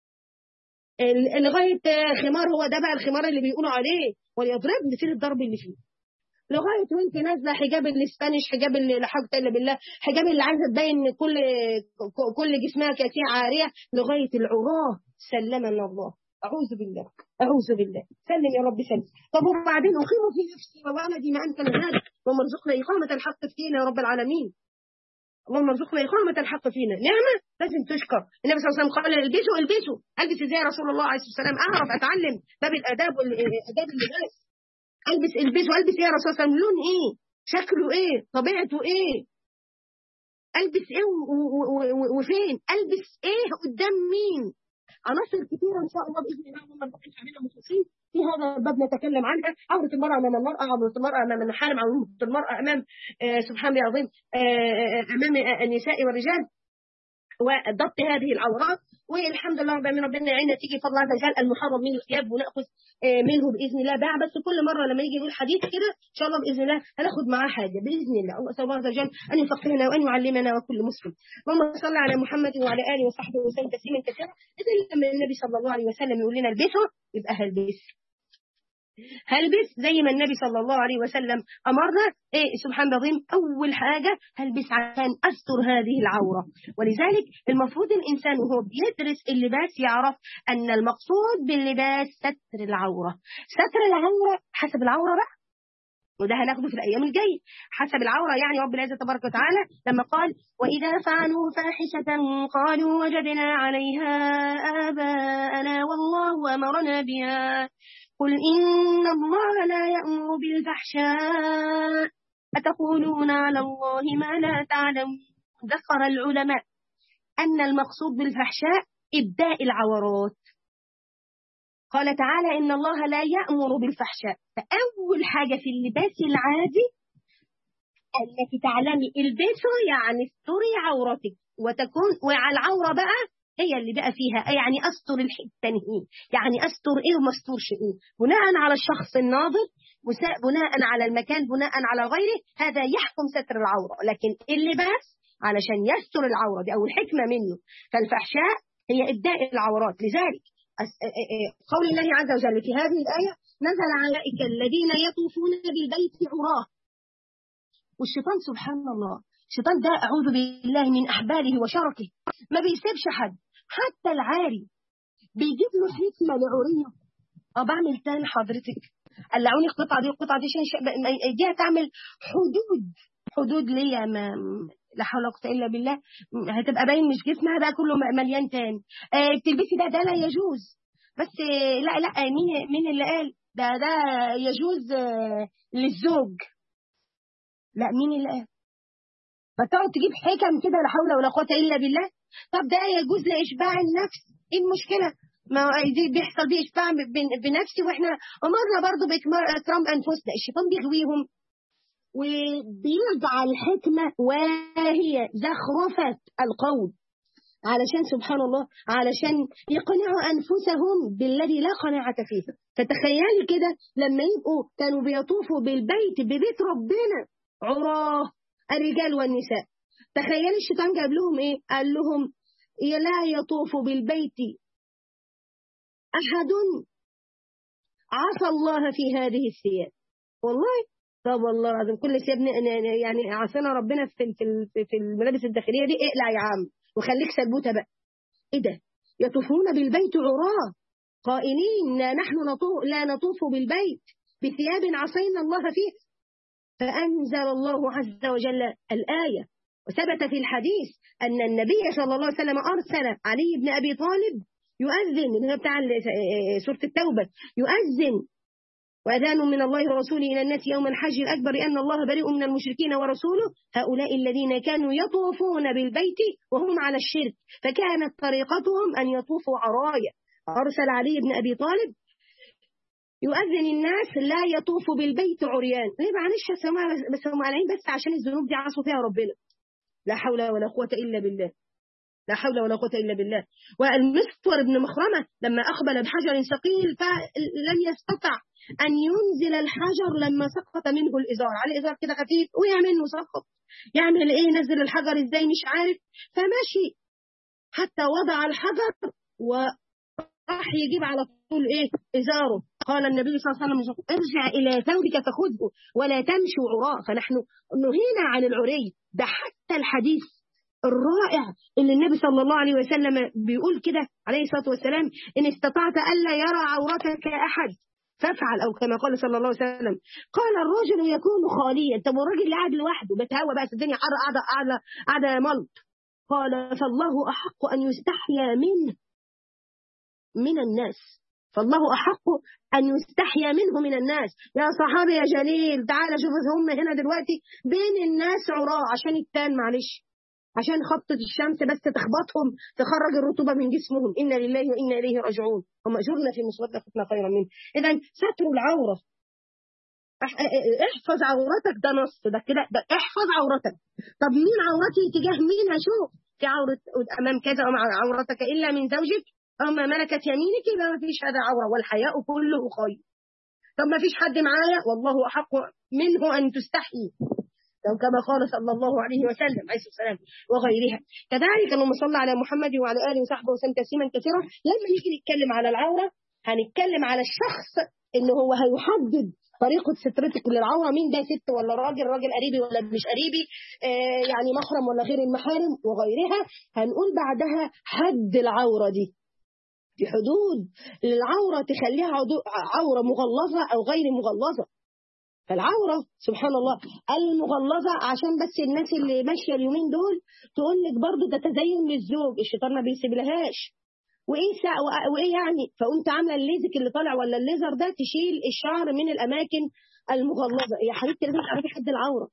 لغايه خمار هو ده بقى الخمار اللي بيقولوا عليه وليضرب مثل الضرب اللي فيه لغايه وانت نازله حجاب الاسبانيش حجاب اللي لا حول الا بالله حجاب اللي عايزه تبين كل كل جسمها كاسيه عاريه لغايه العراه سلمنا الله اعوذ بالله اعوذ بالله سلم يا رب سلم طب وبعدين اقيم في نفسي وولدي ما انت من ذلك اللهم ارزقنا اقامه الحق فينا يا رب العالمين اللهم ارزقنا إقامة الحق فينا نعمة لازم تشكر النبي صلى الله عليه وسلم قال البسوا البسوا البس ازاي يا رسول الله عليه الصلاة والسلام اعرف اتعلم باب الاداب والاداب اللباس البس البس والبس ايه يا رسول الله لون ايه شكله ايه طبيعته ايه البس ايه وفين البس ايه قدام مين عناصر كثيرة إن شاء الله بإذن الله لما نبقى علينا مخلصين في هذا الباب نتكلم عنها عورة المرأة أمام المرأة عورة المرأة أمام المحارم عورة المرأة أمام آه سبحان الله العظيم آه أمام النساء والرجال وضبط هذه العورات والحمد لله رب العالمين ربنا يعيننا تيجي فضل عز وجل المحرم من الثياب وناخذ منه باذن الله باع بس كل مره لما يجي يقول حديث كده ان شاء الله باذن الله هناخد معاه حاجه باذن الله الله اسال الله عز وجل ان يفقهنا وان يعلمنا وكل مسلم اللهم صل على محمد وعلى اله وصحبه وسلم تسليما كثيرا اذا لما النبي صلى الله عليه وسلم يقول لنا البسه يبقى هلبس هلبس زي ما النبي صلى الله عليه وسلم أمرنا إيه سبحان الله العظيم أول حاجة هلبس عشان أستر هذه العورة ولذلك المفروض الإنسان وهو بيدرس اللباس يعرف أن المقصود باللباس ستر العورة ستر العورة حسب العورة بقى وده هناخده في الأيام الجاية حسب العورة يعني رب العزة تبارك وتعالى لما قال وإذا فعلوا فاحشة قالوا وجدنا عليها آباءنا والله أمرنا بها قل إن الله لا يأمر بالفحشاء أتقولون على الله ما لا تعلمون ذكر العلماء أن المقصود بالفحشاء إبداء العورات قال تعالى إن الله لا يأمر بالفحشاء فأول حاجة في اللباس العادي أنك تعلمي البسه يعني استري عورتك وتكون وعلى العورة بقى هي اللي بقى فيها يعني أستر الحتة هي يعني أستر إيه وما أسترش إيه بناء على الشخص الناظر بناء على المكان بناء على غيره هذا يحكم ستر العورة لكن اللباس علشان يستر العورة دي أو الحكمة منه فالفحشاء هي إبداء العورات لذلك قول الله عز وجل في هذه الآية نزل عليك الذين يطوفون بالبيت عراه والشيطان سبحان الله الشيطان ده أعوذ بالله من أحباله وشركه ما بيسيبش حد حتى العاري بيجيب له حكمة لعورية اه بعمل تاني حضرتك قلعوني القطعة دي القطعة دي عشان دي تعمل حدود حدود ليا ما لا حول ولا قوه الا بالله هتبقى باين مش جسمها بقى كله مليان تاني آه تلبسي ده ده لا يجوز بس آه لا لا مين مين اللي قال ده ده يجوز آه للزوج لا مين اللي قال فتقعد تجيب حكم كده لا حول ولا قوه الا بالله طب ده يجوز لاشباع النفس ايه المشكله ما دي بيحصل دي اشباع بنفسي واحنا امرنا برضه باكرام انفسنا الشيطان بيغويهم وبيجعل حكمة وهي زخرفة القول علشان سبحان الله علشان يقنعوا أنفسهم بالذي لا قناعة فيه فتخيلي كده لما يبقوا كانوا بيطوفوا بالبيت ببيت ربنا عراه الرجال والنساء تخيلي الشيطان جاب لهم ايه قال لهم لا يطوف بالبيت أحد عصى الله في هذه الثياب والله طب والله العظيم كل ثياب يعني عصينا ربنا في في في الملابس الداخليه دي اقلع يا عم وخليك سلبوته بقى ايه ده يطوفون بالبيت عراه قائلين لا نحن نطوف لا نطوف بالبيت بثياب عصينا الله فيه فأنزل الله عز وجل الآية وثبت في الحديث أن النبي صلى الله عليه وسلم أرسل علي بن أبي طالب يؤذن اللي هو بتاع سورة التوبة يؤذن وأذان من الله ورسوله إلى الناس يوم الحج الأكبر أن الله بريء من المشركين ورسوله هؤلاء الذين كانوا يطوفون بالبيت وهم على الشرك فكانت طريقتهم أن يطوفوا عرايا أرسل علي بن أبي طالب يؤذن الناس لا يطوف بالبيت عريان ليه معلش بس هم قالعين بس عشان الذنوب دي عصوا فيها ربنا لا حول ولا قوة إلا بالله لا حول ولا قوة إلا بالله والمسور بن مخرمة لما أقبل بحجر ثقيل فلم يستطع أن ينزل الحجر لما سقط منه الإزار على إزار كده خفيف وقع منه سقط يعمل إيه نزل الحجر إزاي مش عارف فمشي حتى وضع الحجر وراح يجيب على طول إيه إزاره قال النبي صلى الله عليه وسلم ارجع إلى ثوبك فخذه ولا تمشوا عراء فنحن نهينا عن العري ده حتى الحديث الرائع اللي النبي صلى الله عليه وسلم بيقول كده عليه الصلاة والسلام إن استطعت ألا يرى عورتك أحد فافعل أو كما قال صلى الله عليه وسلم قال الرجل يكون خاليا طب والراجل قاعد لوحده بتهوى بقى الدنيا حر قاعدة قاعدة قاعدة ملط قال فالله أحق أن يستحيا منه من الناس فالله أحق أن يستحيا منه من الناس يا صحابي يا جليل تعالى شوف هم هنا دلوقتي بين الناس عراء عشان التان معلش عشان خبطة الشمس بس تخبطهم تخرج الرطوبة من جسمهم إنا لله وإنا إليه راجعون هم أجرنا في مصيبتنا فتنا خيرا منه إذا ستر العورة احفظ عورتك ده نص ده كده ده احفظ عورتك طب مين عورتي تجاه مين هشوف في عورة أمام كذا أو عورتك إلا من زوجك أو ما ملكت يمينك يبقى ما فيش هذا عورة والحياء كله خير طب ما فيش حد معايا والله أحق منه أن تستحي لو كما قال صلى الله عليه وسلم عليه السلام وغيرها كذلك اللهم صل على محمد وعلى اله وصحبه وسلم تسليما كثيرا لما نيجي نتكلم على العوره هنتكلم على الشخص ان هو هيحدد طريقة سترتك للعورة مين ده ست ولا راجل راجل قريبي ولا مش قريبي آه يعني محرم ولا غير المحارم وغيرها هنقول بعدها حد العورة دي دي حدود للعورة تخليها عورة مغلظة أو غير مغلظة فالعورة سبحان الله المغلظة عشان بس الناس اللي ماشية اليومين دول تقول لك برضه ده تزين للزوج الشيطان ما بيسيبلهاش وايه سا... وايه يعني فقمت عامله الليزك اللي طالع ولا الليزر ده تشيل الشعر من الاماكن المغلظه يا حبيبتي لازم تعرفي حد العوره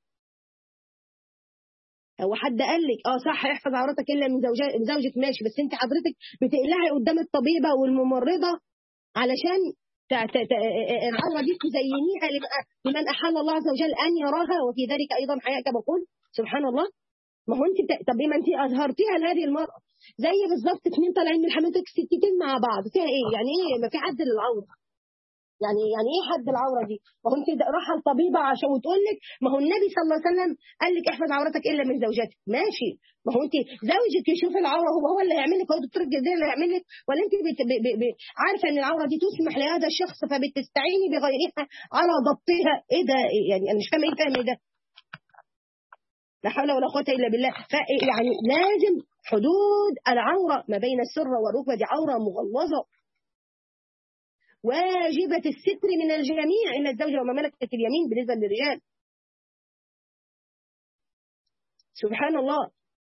هو حد قال لك اه صح احفظ عورتك الا من زوجك زوجك ماشي بس انت حضرتك بتقلعي قدام الطبيبه والممرضه علشان العورة دي تزينيها لمن أحل الله عز وجل أن يراها وفي ذلك أيضا حياء كما قلت سبحان الله ما هو أنت طب ما أنت أظهرتيها لهذه المرأة زي بالظبط اثنين طالعين من حمامتك ستتين مع بعض فيها إيه يعني إيه ما في حد للعورة يعني يعني ايه حد العوره دي؟ ما هو انت رايحه لطبيبه عشان وتقول لك ما هو النبي صلى الله عليه وسلم قال لك احفظ عورتك الا من زوجتك، ماشي ما هو انت زوجك يشوف العوره هو هو اللي هيعمل لك هو دكتور الجلديه اللي هيعمل لك ولا انت بت ب ب ب عارفه ان العوره دي تسمح لهذا الشخص فبتستعيني بغيرها على ضبطها ايه ده يعني انا مش فاهمه ايه فاهم ده؟ لا حول ولا قوه الا بالله يعني لازم حدود العوره ما بين السره والركبه دي عوره مغلظه واجبة الستر من الجميع إلا الزوجة وما ملكت اليمين بالنسبة للرجال سبحان الله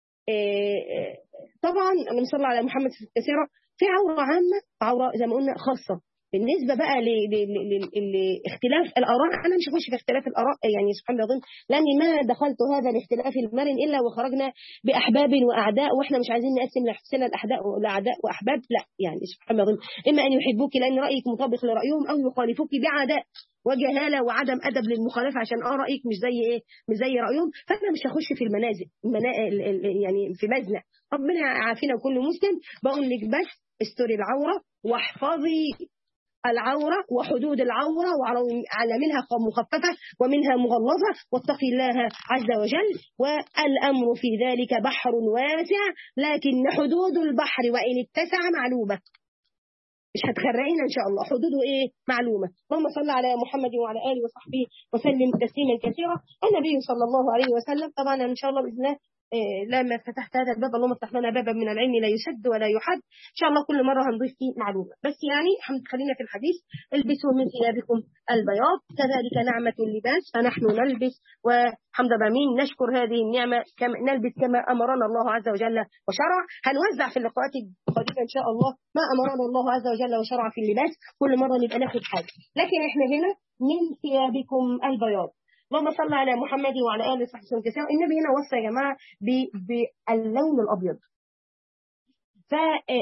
طبعا من صلى على محمد كثيرا في عورة عامة عورة زي ما قلنا خاصة بالنسبة بقى لاختلاف الآراء أنا مش هخش في اختلاف الآراء يعني سبحان الله لأني ما دخلت هذا الاختلاف المرن إلا وخرجنا بأحباب وأعداء وإحنا مش عايزين نقسم نفسنا الأحداء والأعداء وأحباب لا يعني سبحان الله إما أن يحبوك لأن رأيك مطابق لرأيهم أو يخالفوك بعداء وجهاله وعدم ادب للمخالفه عشان اه رايك مش زي ايه مش زي رايهم فانا مش هخش في المنازل المنا... يعني في مزنه ربنا يعافينا وكل مسلم بقول لك بس استري العوره واحفظي العورة وحدود العورة وعلى منها مخففة ومنها مغلظة واتقي الله عز وجل والأمر في ذلك بحر واسع لكن حدود البحر وإن اتسع معلومة مش هتغرقينا إن شاء الله حدوده إيه معلومة اللهم صل على محمد وعلى آله وصحبه وسلم تسليما كثيرا النبي صلى الله عليه وسلم طبعا إن شاء الله بإذن الله لما فتحت هذا الباب اللهم افتح لنا بابا من العلم لا يسد ولا يحد ان شاء الله كل مره هنضيف فيه معلومه بس يعني خلينا في الحديث البسوا من ثيابكم البياض كذلك نعمه اللباس فنحن نلبس وحمد بامين نشكر هذه النعمه كما نلبس كما امرنا الله عز وجل وشرع هنوزع في اللقاءات القادمه ان شاء الله ما امرنا الله عز وجل وشرع في اللباس كل مره نبقى ناخد حاجه لكن احنا هنا من ثيابكم البياض اللهم صل على محمد وعلى اله وصحبه وسلم كثيرا النبي هنا وصى يا جماعه باللون الابيض ف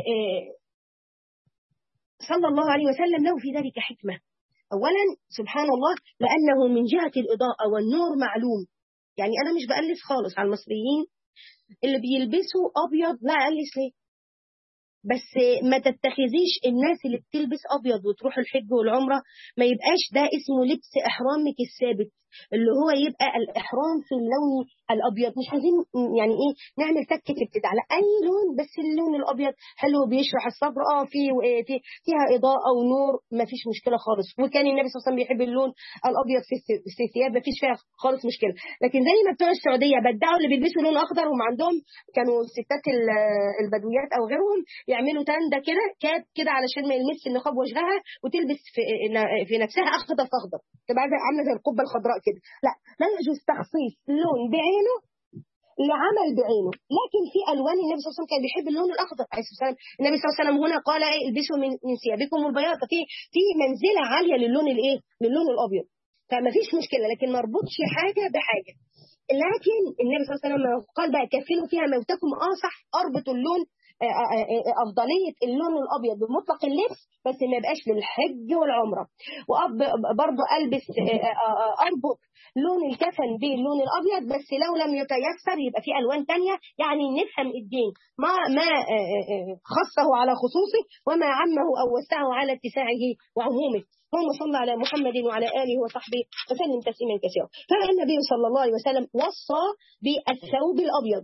صلى الله عليه وسلم له في ذلك حكمه اولا سبحان الله لانه من جهه الاضاءه والنور معلوم يعني انا مش بألف خالص على المصريين اللي بيلبسوا ابيض لا ألف ليه بس ما تتخذيش الناس اللي بتلبس ابيض وتروح الحج والعمره ما يبقاش ده اسمه لبس احرامك الثابت اللي هو يبقى الاحرام في اللون الابيض مش عايزين يعني ايه نعمل تكه ابتداع لا اي لون بس اللون الابيض حلو بيشرح الصبر اه في في فيها اضاءه ونور ما فيش مشكله خالص وكان النبي صلى الله عليه وسلم بيحب اللون الابيض في الثياب ما فيش فيها خالص مشكله لكن زي ما بتوع السعوديه بدعوا اللي بيلبسوا لون اخضر هم عندهم كانوا الستات البدويات او غيرهم يعملوا تنده كده كاب كده علشان ما يلمسش النقاب وجهها وتلبس في في نفسها اخضر في اخضر تبقى عامله زي القبه الخضراء كده لا لا يجوز تخصيص لون بعينه لعمل بعينه لكن في الوان النبي صلى الله عليه وسلم كان بيحب اللون الاخضر عليه الصلاه والسلام النبي صلى الله عليه وسلم هنا قال ايه البسوا من من ثيابكم البياض في في منزله عاليه للون الايه للون الابيض فما فيش مشكله لكن ما اربطش حاجه بحاجه لكن النبي صلى الله عليه وسلم قال بقى كفلوا فيها موتكم اه صح اربط اللون افضليه اللون الابيض بمطلق اللبس بس ما يبقاش للحج والعمره وبرضه البس اربط لون الكفن باللون الابيض بس لو لم يتيسر يبقى في الوان تانية يعني نفهم الدين ما ما خصه على خصوصه وما عمه او وسعه على اتساعه وعمومه اللهم صل على محمد وعلى اله وصحبه وسلم تسليما كثيرا فالنبي صلى الله عليه وسلم وصى بالثوب الابيض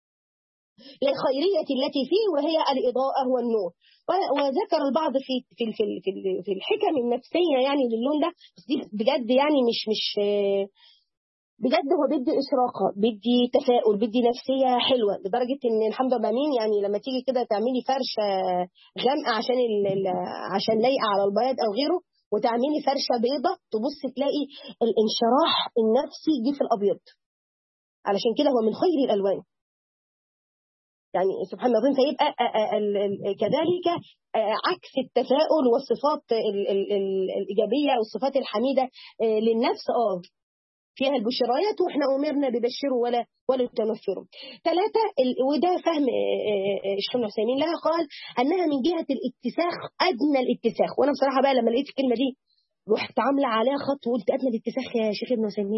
للخيرية التي فيه وهي الإضاءة والنور وذكر البعض في في في في الحكم النفسية يعني للون ده دي بجد يعني مش مش بجد هو بدي إشراقة بدي تفاؤل بدي نفسية حلوة لدرجة إن الحمد لله مين يعني لما تيجي كده تعملي فرشة غامقة عشان عشان لايقة على البياض أو غيره وتعملي فرشة بيضة تبص تلاقي الانشراح النفسي جه في الأبيض علشان كده هو من خير الألوان يعني سبحان الله فيبقى كذلك عكس التفاؤل والصفات الإيجابية أو الصفات الحميدة للنفس اه فيها البشرايات واحنا امرنا ببشروا ولا ولا تنفروا. ثلاثه وده فهم الشيخ ابن عثيمين لها قال انها من جهه الاتساخ ادنى الاتساخ وانا بصراحه بقى لما لقيت الكلمه دي رحت عامله عليها خط وقلت ادنى الاتساخ يا شيخ ابن عثيمين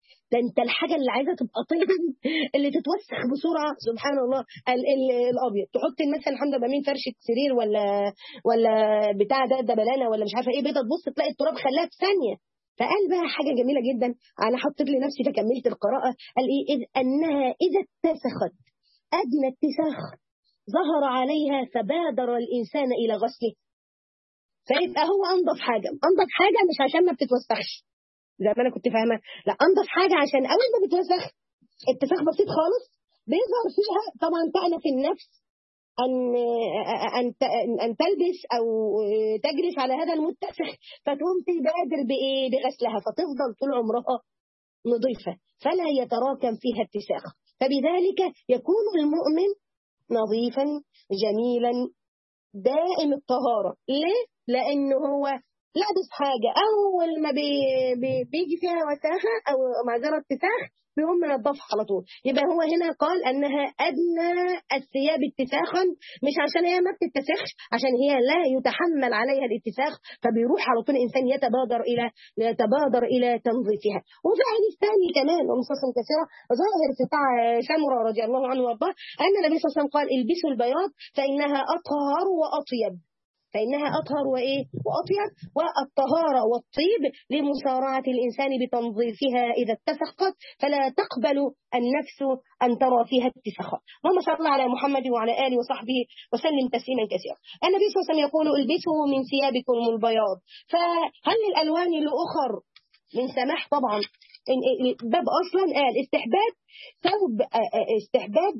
ده انت الحاجه اللي عايزه تبقى طيبه اللي تتوسخ بسرعه سبحان الله ال ال الابيض تحط مثلا حمد بامين فرشه سرير ولا ولا بتاع ده دبلانه ولا مش عارفه ايه بيضه تبص تلاقي التراب خلاها في ثانيه فقال بقى حاجه جميله جدا انا حطيت لنفسي فكملت القراءه قال ايه إذ انها اذا اتسخت ادنى اتساخ ظهر عليها فبادر الانسان الى غسله فيبقى هو انضف حاجه انضف حاجه مش عشان ما بتتوسخش زي ما انا كنت فاهمه لا انضف حاجه عشان اول ما بتوسخ اتساخ بسيط خالص بيظهر فيها طبعا تأنف النفس أن أن أن تلبس أو تجلس على هذا المتسخ فتقوم تبادر بإيه؟ بغسلها فتفضل طول عمرها نظيفة فلا يتراكم فيها اتساخ فبذلك يكون المؤمن نظيفا جميلا دائم الطهارة ليه؟ لأنه هو لابس حاجة أول ما بي بي بيجي فيها وساخة أو معذرة اتساخ بيقوم منضفها على طول يبقى هو هنا قال أنها أدنى الثياب اتساخا مش عشان هي ما بتتسخش عشان هي لا يتحمل عليها الاتساخ فبيروح على طول الإنسان يتبادر إلى يتبادر إلى تنظيفها وفي حديث ثاني كمان ونصوص كثيرة ظاهر بتاع سمرة رضي الله عنه وارضاه أن النبي صلى الله عليه وسلم قال البسوا البياض فإنها أطهر وأطيب فإنها أطهر وإيه؟ وأطيب والطهارة والطيب لمسارعة الإنسان بتنظيفها إذا اتسخت فلا تقبل النفس أن ترى فيها اتساخا اللهم صل على محمد وعلى آله وصحبه وسلم تسليما كثيرا النبي صلى الله عليه وسلم يقول البسوا من ثيابكم البياض فهل الألوان الأخر من سماح طبعا باب أصلا قال استحباب ثوب استحباب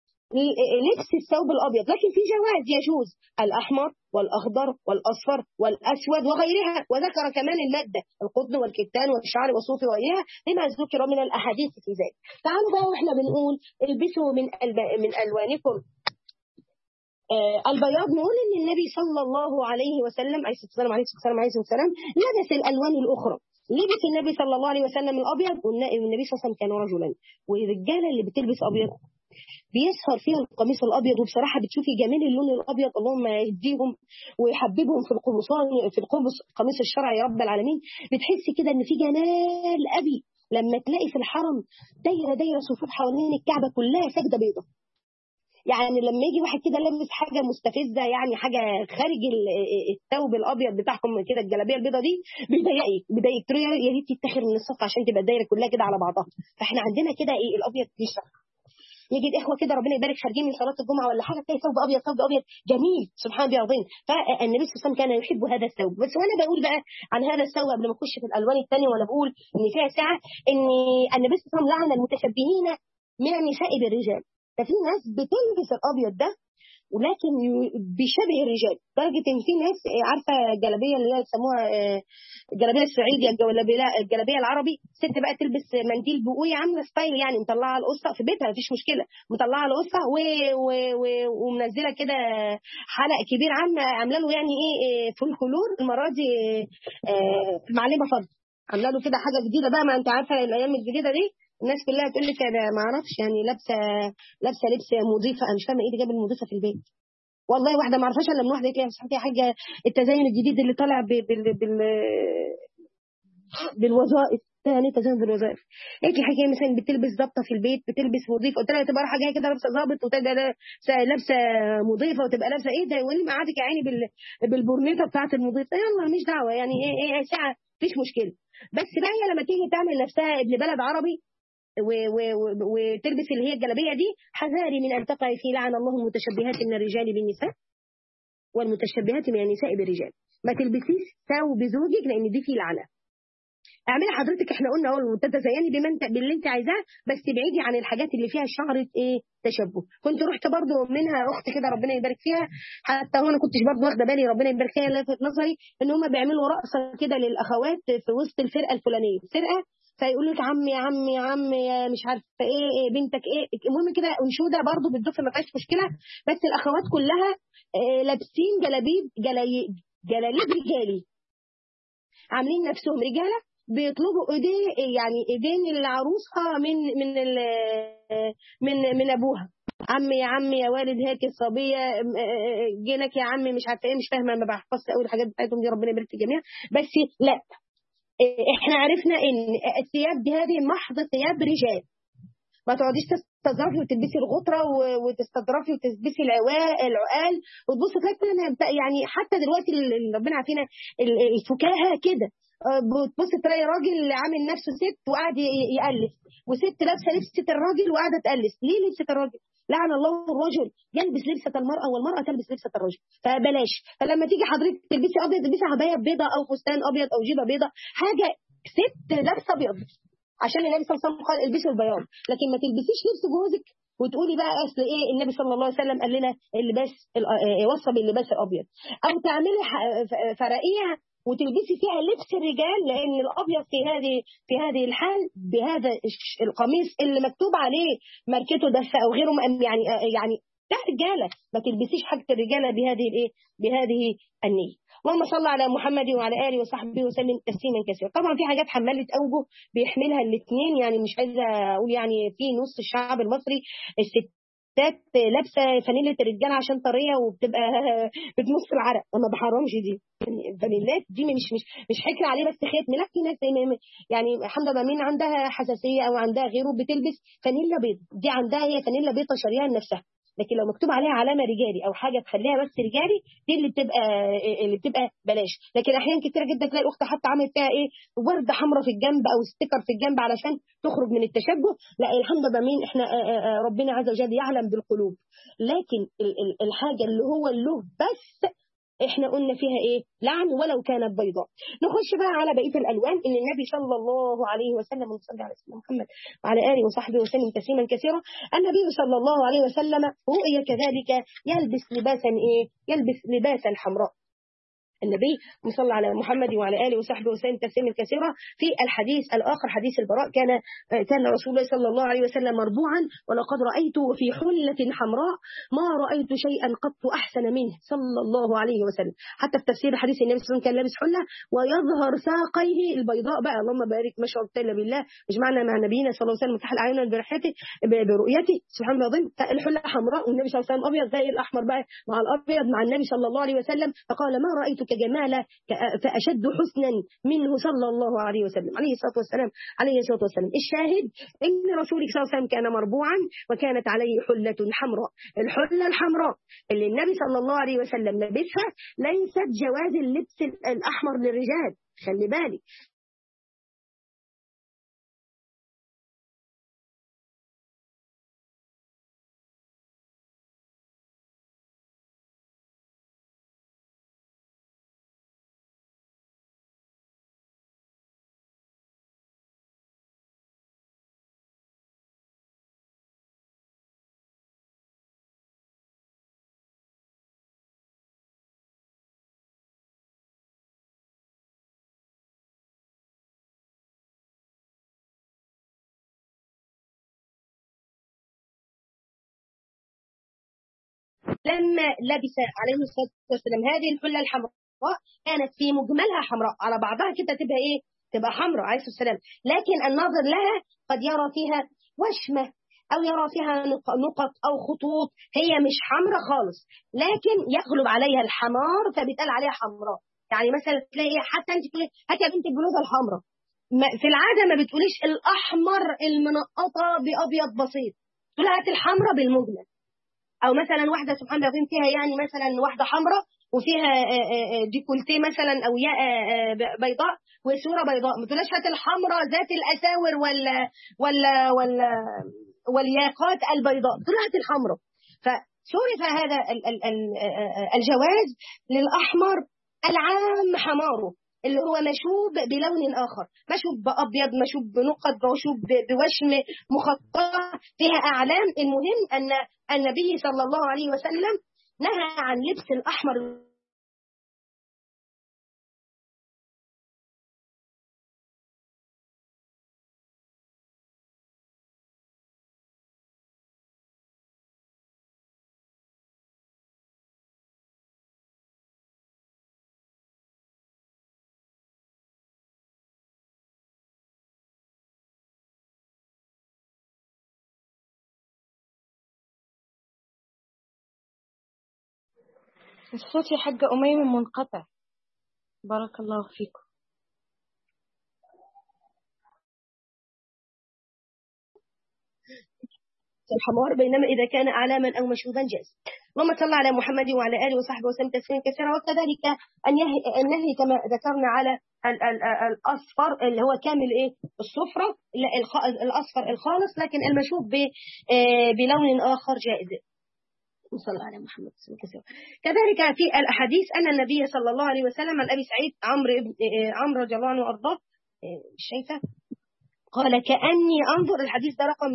لبس الثوب الابيض لكن في جواز يجوز الاحمر والاخضر والاصفر والاسود وغيرها وذكر كمان الماده القطن والكتان والشعر والصوف وغيرها لما ذكر من الاحاديث في ذلك تعالوا بقى واحنا بنقول البسوا من من الوانكم آه البياض نقول ان النبي صلى الله عليه وسلم عليه الصلاه والسلام عليه الصلاه والسلام عليه الصلاه والسلام لبس الالوان الاخرى لبس النبي صلى الله عليه وسلم الابيض والنبي صلى الله عليه وسلم كان رجلا والرجاله اللي بتلبس ابيض بيسهر فيها القميص الابيض وبصراحه بتشوفي جمال اللون الابيض اللهم يهديهم ويحببهم في القمصان في القمص القميص الشرعي يا رب العالمين بتحسي كده ان في جمال ابي لما تلاقي في الحرم دايره دايره صفوف حوالين الكعبه كلها سجده بيضاء يعني لما يجي واحد كده لابس حاجه مستفزه يعني حاجه خارج الثوب الابيض بتاعكم كده الجلابيه البيضاء دي بيضايقك بيضايقك تقولي يا ريت تتاخر من الصف عشان تبقى الدايره كلها كده على بعضها فاحنا عندنا كده ايه الابيض بيشرح يجي الاخوه كده ربنا يبارك خارجين من صلاه الجمعه ولا حاجه تلاقي ثوب ابيض ثوب ابيض جميل سبحان الله العظيم فالنبي صلى الله عليه وسلم كان يحب هذا الثوب بس وانا بقول بقى عن هذا الثوب قبل ما اخش في الالوان الثانيه وانا بقول ان فيها ساعه ان النبي صلى الله عليه وسلم لعن المتشبهين من النساء بالرجال ففي ناس بتلبس الابيض ده ولكن بيشبه الرجال لدرجه ان في ناس عارفه الجلابيه اللي هي يسموها الجلابيه الصعيدي الجلابيه الجلابيه العربي ست بقى تلبس منديل بقوي عامله ستايل يعني مطلعه القصه في بيتها مفيش مشكله مطلعه القصه و... و... و... ومنزله كده حلق كبير عامله عامله له يعني ايه فولكلور المره دي المعلمه فضل عامله له كده حاجه جديده بقى ما انت عارفه الايام الجديده دي الناس كلها تقول لك انا ما اعرفش يعني لابسه لابسه لبس مضيفه انا مش فاهمه ايه اللي جاب المضيفه في البيت والله واحده ما اعرفهاش الا من واحده قالت لي يا حاجه التزين الجديد اللي طالع بال بال بالوظائف تاني تزين بالوظائف قالت لي حاجه مثلا بتلبس ضابطه في البيت بتلبس مضيفه قلت لها تبقى رايحه جايه كده لابسه ضابط وتبقى لابسه مضيفه وتبقى لابسه ايه ده واللي مقعدك يا عيني بال بالبورنيطه بتاعت المضيفه يلا ماليش دعوه يعني ايه ايه ساعه مفيش مشكله بس بقى هي لما تيجي تعمل نفسها ابن بلد عربي وتلبس اللي هي الجلابيه دي حذاري من ان تقع في لعن الله المتشبهات من الرجال بالنساء والمتشبهات من النساء بالرجال ما تلبسيش ثوب زوجك لان دي فيه لعنه اعملي حضرتك احنا قلنا اهو تتزيني بما انت باللي انت عايزاه بس تبعدي عن الحاجات اللي فيها شعره ايه تشبه كنت رحت برضو منها اخت كده ربنا يبارك فيها حتى هو انا كنتش برضو واخده بالي ربنا يبارك فيها لفت نظري ان هم بيعملوا رقصه كده للاخوات في وسط الفرقه الفلانيه فرقه فيقول لك عمي يا عمي يا عمي يا مش عارفه ايه, إيه بنتك ايه المهم كده انشوده برضو بالضفه ما فيهاش مشكله بس الاخوات كلها إيه لابسين جلابيب جلاليب رجالي عاملين نفسهم رجاله بيطلبوا ايديه يعني ايدين العروسه من من من من ابوها عمي يا عمي يا والد هيك الصبيه جينك يا عمي مش عارفه ايه مش فاهمه ما بحفظش قوي الحاجات بتاعتهم دي ربنا يبارك في الجميع بس لا احنا عرفنا ان الثياب دي هذه محض ثياب رجال ما تقعديش تستظرفي وتلبسي الغطره وتستظرفي وتلبسي العواء العقال وتبص تلاقي يعني حتى دلوقتي ربنا عافينا الفكاهه كده بتبص تلاقي راجل عامل نفسه ست وقاعد يألف وست لابسه لبسه الراجل وقاعده تألف ليه لبسه الراجل لعن الله الرجل يلبس لبسه المراه والمراه تلبس لبسه الرجل فبلاش فلما تيجي حضرتك تلبسي ابيض تلبسي عبايه بيضاء او فستان ابيض او جيبه بيضاء حاجه ست لابسه ابيض عشان النبي صلى الله عليه وسلم قال البسوا البياض لكن ما تلبسيش لبس جوزك وتقولي بقى اصل ايه النبي صلى الله عليه وسلم قال لنا اللباس وصى باللباس الابيض او تعملي فرقيه وتلبسي فيها لبس الرجال لان الابيض في هذه في هذه الحال بهذا القميص اللي مكتوب عليه ماركته ده او غيره يعني يعني ده رجاله ما تلبسيش حاجه الرجاله بهذه الايه بهذه النيه اللهم صل على محمد وعلى اله وصحبه وسلم تسليما كثيرا طبعا في حاجات حماله اوجه بيحملها الاثنين يعني مش عايزه اقول يعني في نص الشعب المصري الست ستات لابسه فانيله الرجاله عشان طريه وبتبقى بتمص العرق انا ما بحرمش دي الفانيلات دي مش مش مش حكر عليه بس ختم لا في ناس يعني حمزه مين عندها حساسيه او عندها غيره بتلبس فانيلا بيض دي عندها هي فانيلا بيضه شاريها لنفسها لكن لو مكتوب عليها علامه رجالي او حاجه تخليها بس رجالي دي اللي بتبقى اللي بتبقى بلاش لكن احيانا كتيره جدا تلاقي الاخت حتى عملت فيها ايه ورده حمراء في الجنب او ستيكر في الجنب علشان تخرج من التشبه لا الحمد لله مين احنا ربنا عز وجل يعلم بالقلوب لكن الحاجه اللي هو له بس احنا قلنا فيها ايه لعن ولو كانت بيضاء نخش بقى على بقيه الالوان ان النبي صلى الله عليه وسلم وصلى على سيدنا محمد وعلى اله وصحبه وسلم تسليما كثيرا النبي صلى الله عليه وسلم رؤي كذلك يلبس لباسا ايه يلبس لباسا حمراء النبي صلى على محمد وعلى اله وصحبه وسلم تسليما كثيرا في الحديث الاخر حديث البراء كان كان رسول الله صلى الله عليه وسلم مربوعا ولقد رايت في حله حمراء ما رايت شيئا قط احسن منه صلى الله عليه وسلم حتى في تفسير حديث النبي صلى الله عليه وسلم كان لابس حله ويظهر ساقيه البيضاء بقى اللهم بارك ما شاء الله بالله اجمعنا مع نبينا صلى الله عليه وسلم متحل اعيننا برحته برؤيته سبحان الله العظيم الحله حمراء والنبي صلى الله عليه وسلم ابيض زي الاحمر بقى مع الابيض مع النبي صلى الله عليه وسلم فقال ما رايت جمالا فأشد حسنا منه صلى الله عليه وسلم عليه الصلاة والسلام عليه الصلاة والسلام الشاهد إن رسولك صلى الله عليه وسلم كان مربوعا وكانت عليه حلة حمراء الحلة الحمراء اللي النبي صلى الله عليه وسلم لبسها ليست جواز اللبس الأحمر للرجال خلي بالك لما لبس عليه الصلاه والسلام هذه الحله الحمراء كانت في مجملها حمراء على بعضها كده تبقى ايه؟ تبقى حمراء عليه الصلاه والسلام لكن الناظر لها قد يرى فيها وشمه او يرى فيها نقط او خطوط هي مش حمراء خالص لكن يغلب عليها الحمار فبيتقال عليها حمراء يعني مثلا تلاقي حتى انت تقولي هاتي يا بنت البلوزه الحمراء في العاده ما بتقوليش الاحمر المنقطه بابيض بسيط تقول هات الحمراء بالمجمل او مثلا واحده سبحان الله فيها يعني مثلا واحده حمراء وفيها ديكولتيه مثلا او ياء بيضاء وصوره بيضاء ما تقولش هات الحمراء ذات الاساور ولا ولا ولا والياقات البيضاء تقول هات الحمراء فصرف هذا الجواز للاحمر العام حماره اللي هو مشوب بلون آخر مشوب بأبيض مشوب بنقط مشوب بوشم مخططة فيها أعلام المهم أن النبي صلى الله عليه وسلم نهى عن لبس الأحمر الصوت يا حاجة أميمة منقطع بارك الله فيكم الحمار بينما إذا كان أعلاما أو مشوبا جاز اللهم صل على محمد وعلى آله وصحبه وسلم تسليما كثيرا وكذلك النهي كما ذكرنا على الأصفر اللي هو كامل إيه الصفرة الأصفر الخالص لكن المشوب بلون آخر جائز صلى على محمد كثيرا كذلك في الأحاديث أن النبي صلى الله عليه وسلم عن أبي سعيد عمرو عمرو رضي الله عنه وأرضاه شايفة قال كأني أنظر الحديث ده رقم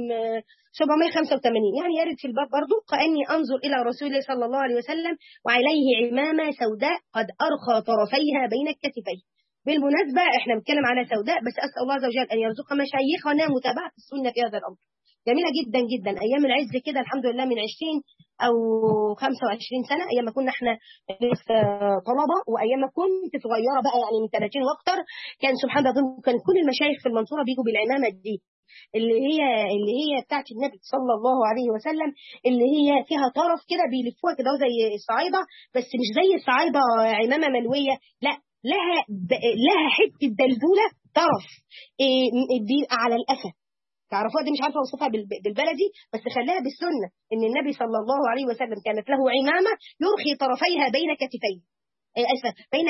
785 يعني يرد في الباب برضو كأني أنظر إلى رسول الله صلى الله عليه وسلم وعليه عمامة سوداء قد أرخى طرفيها بين الكتفين بالمناسبة احنا بنتكلم على سوداء بس أسأل الله عز وجل أن يرزق مشايخنا متابعة السنة في هذا الأمر جميلة جدا جدا أيام العز كده الحمد لله من 20 أو 25 سنة أيام ما كنا احنا لسه طلبة وأيام ما كنت صغيرة بقى يعني من 30 وأكتر كان سبحان الله كان كل المشايخ في المنصورة بيجوا بالعمامة دي اللي هي اللي هي بتاعت النبي صلى الله عليه وسلم اللي هي فيها طرف كده بيلفوها كده زي الصعايده بس مش زي الصعايده عمامه ملويه لا لها لها حته دلدوله طرف بيبقى على القفا تعرفوها دي مش عارفه اوصفها بالبلدي بس خليها بالسنه ان النبي صلى الله عليه وسلم كانت له عمامه يرخي طرفيها بين كتفيه اسفه بين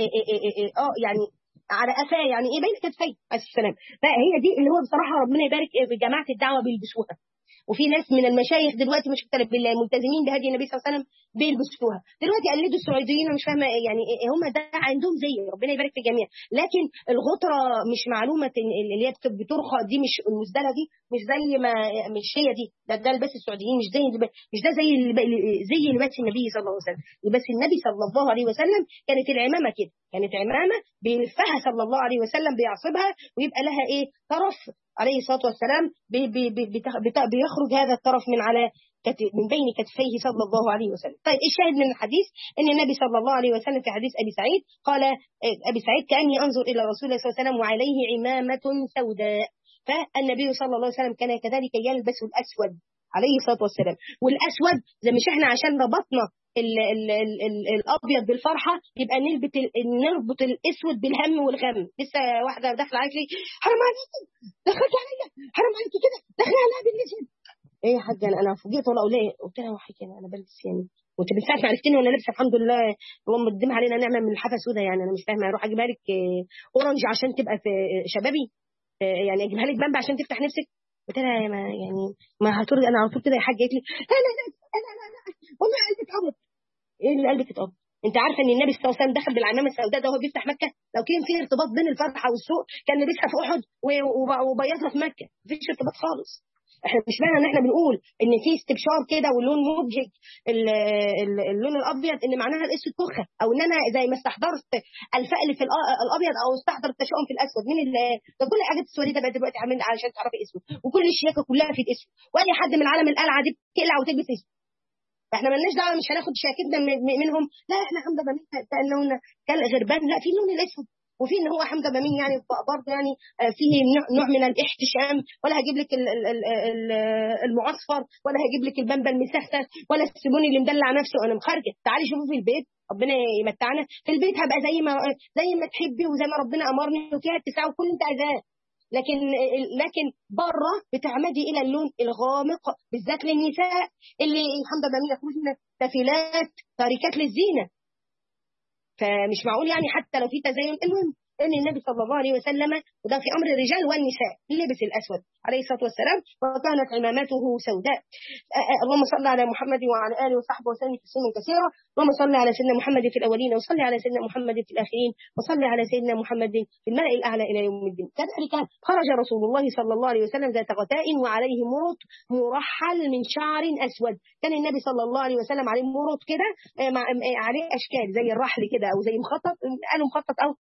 اه يعني على قفاه يعني ايه بين كتفيه عليه السلام فهي دي اللي هو بصراحه ربنا يبارك في جماعه الدعوه بيلبسوها وفي ناس من المشايخ دلوقتي مش مختلف بالله ملتزمين بهدي النبي صلى الله عليه وسلم بيلبسوها دلوقتي قلدوا السعوديين مش فاهمه يعني هم ده عندهم زي ربنا يبارك في الجميع لكن الغطره مش معلومه اللي هي بترخى دي مش المزدله دي مش زي ما مش هي دي ده ده لباس السعوديين مش زي مش ده زي زي لباس النبي صلى الله عليه وسلم لباس النبي صلى الله عليه وسلم كانت العمامه كده كانت عمامه بيلفها صلى الله عليه وسلم بيعصبها ويبقى لها ايه طرف عليه الصلاة والسلام بي بي بي بيخرج هذا الطرف من على من بين كتفيه صلى الله عليه وسلم طيب الشاهد من الحديث أن النبي صلى الله عليه وسلم في حديث أبي سعيد قال أبي سعيد كأني أنظر إلى رسول الله صلى الله عليه وسلم وعليه عمامة سوداء فالنبي صلى الله عليه وسلم كان كذلك يلبس الأسود عليه الصلاة والسلام والأسود زي مش احنا عشان ربطنا ال ال ال ال الابيض بالفرحه يبقى نربط نربط الاسود بالهم والغم لسه واحده داخله عليك لي حرام عليكي دخلت عليا حرام عليكي كده داخله عليها بالاسود ايه يا حاجه انا انا فوجئت ولا اقول ايه قلت لها وحي كده انا بلبس يعني وانت من ساعه ما عرفتني وانا لابسه الحمد لله اللهم قدم علينا نعمه من الحفه سودا يعني انا مش فاهمه اروح اجيبها لك اورنج عشان تبقى في شبابي يعني اجيبها لك بامبا عشان تفتح نفسك قلت لها ما يعني ما هترد انا على طول كده يا حاجه قالت لي لا لا لا لا لا لا والله قلبك ابيض ايه اللي قلبك اتقبض انت عارفه ان النبي صلى الله عليه وسلم دخل بالعمامه السوداء ده وهو بيفتح مكه لو كان في ارتباط بين الفرحه والسوق كان لبسها في احد وبيضها في مكه مفيش ارتباط خالص احنا مش معنى ان احنا بنقول ان في استبشار كده واللون مبهج اللون الابيض ان معناها الاسود كخه او ان انا زي ما استحضرت الفأل في الابيض او استحضر التشاؤم في الاسود من ده كل الحاجات السوداء بقى دلوقتي عاملين عشان تعرفي اسود وكل الشياكه كلها في الاسود واي حد من عالم القلعه دي بتقلع وتلبس اسود فاحنا مالناش دعوه مش هناخد شاكتنا منهم لا احنا حمزه بمين كانه كالغربان لا في اللون الاسود وفي ان هو حمزه بمين يعني برضه يعني فيه نوع من الاحتشام ولا هجيب لك المعصفر ولا هجيب لك البامبا المسخسخ ولا السيموني اللي مدلع نفسه انا مخارجه تعالي شوفوا في البيت ربنا يمتعنا في البيت هبقى زي ما زي ما تحبي وزي ما ربنا امرني وفيها اتساع وكل انت عايزاه لكن لكن بره بتعمدي الى اللون الغامق بالذات للنساء اللي الحمد لله يخرجن تفيلات تاركات للزينه فمش معقول يعني حتى لو في تزين المهم ان النبي صلى الله عليه وسلم وده في امر الرجال والنساء لبس الاسود عليه الصلاه والسلام وكانت عمامته سوداء اللهم صل على محمد وعلى اله وصحبه وسلم تسليما كثيرا اللهم صل على سيدنا محمد في الاولين وصل على سيدنا محمد في الاخرين وصل على سيدنا محمد في الملأ الاعلى الى يوم الدين كذلك خرج رسول الله صلى الله عليه وسلم ذات غتاء وعليه مرط مرحل من شعر اسود كان النبي صلى الله عليه وسلم عليه مرط كده عليه اشكال زي الرحل كده او زي مخطط قالوا مخطط او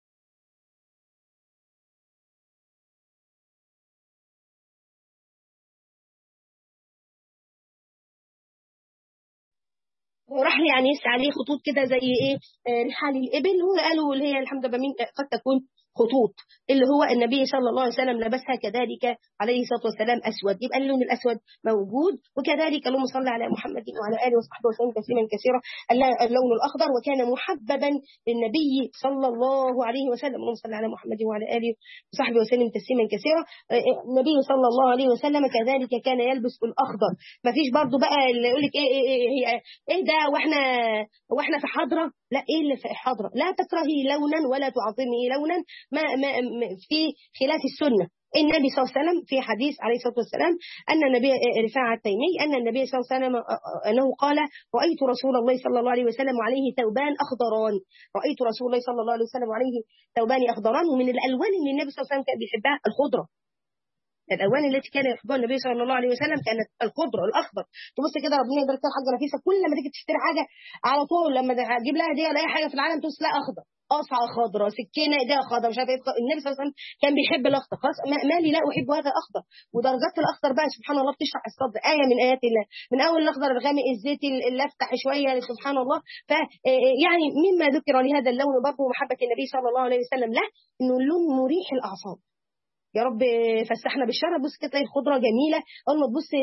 رحل يعني يسعى عليه خطوط كده زي ايه رحال الابل وقالوا اللي هي الحمد لله قد تكون خطوط اللي هو النبي صلى الله عليه وسلم لبسها كذلك عليه الصلاة والسلام أسود يبقى اللون الأسود موجود وكذلك اللهم صل على محمد وعلى آله وصحبه وسلم تسليما كثيرا اللون الأخضر وكان محببا للنبي صلى الله عليه وسلم اللهم صل على محمد وعلى آله وصحبه وسلم تسليما كثيرا النبي صلى الله عليه وسلم كذلك كان يلبس الأخضر ما فيش برضه بقى اللي يقول لك إيه, إيه, إيه, إيه, إيه ده واحنا واحنا في حضرة لا إيه اللي في حضرة لا تكرهي لونا ولا تعظمي لونا ما, ما, ما في خلاف السنة النبي صلى الله عليه وسلم في حديث عليه الصلاة والسلام أن النبي رفاعة التيمي أن النبي صلى الله عليه وسلم أنه قال رأيت رسول الله صلى الله عليه وسلم عليه ثوبان أخضران رأيت رسول الله صلى الله عليه وسلم عليه ثوبان أخضران ومن الألوان اللي النبي صلى الله عليه وسلم كان بيحبها الخضرة الالوان التي كان يحبها النبي صلى الله عليه وسلم كانت الخضره الاخضر تبص كده ربنا يبارك لها حاجه نفيسه كل ما تيجي تشتري حاجه على طول لما تجيب لها هديه ولا اي حاجه في العالم تبص لا اخضر قصعه خضراء سكينه ايديها خضراء مش عارف ايه النبي صلى الله عليه وسلم كان بيحب الاخضر خلاص ما لي لا احب هذا الاخضر ودرجات الاخضر بقى سبحان الله بتشرح الصدر ايه من ايات الله من اول الاخضر الغامق الزيتي اللي افتح شويه سبحان الله ف يعني مما ذكر لهذا اللون برضه محبه النبي صلى الله عليه وسلم له انه اللون مريح الاعصاب يا رب فسحنا بالشر بص كده تلاقي الخضره جميله اول ما تبص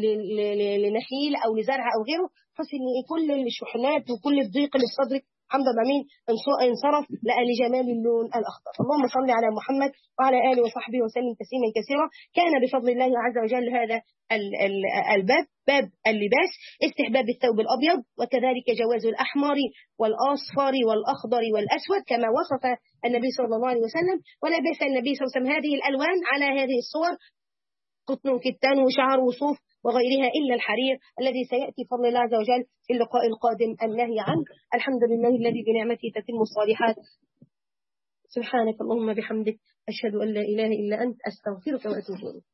لنخيل او لزرع او غيره تحس ان كل الشحنات وكل الضيق اللي في صدرك حمد مين انصرف لقى لجمال اللون الاخضر اللهم صل على محمد وعلى اله وصحبه وسلم تسليما كثيرا كان بفضل الله عز وجل هذا الباب باب اللباس استحباب الثوب الابيض وكذلك جواز الاحمر والاصفر والاخضر والاسود كما وصف النبي صلى الله عليه وسلم ولبس النبي صلى الله عليه وسلم هذه الالوان على هذه الصور قطن وكتان وشعر وصوف وغيرها إلا الحرير الذي سيأتي فضل الله عز وجل في اللقاء القادم النهي عنه الحمد لله الذي بنعمته تتم الصالحات سبحانك اللهم بحمدك أشهد أن لا إله إلا أنت أستغفرك وأتوب إليك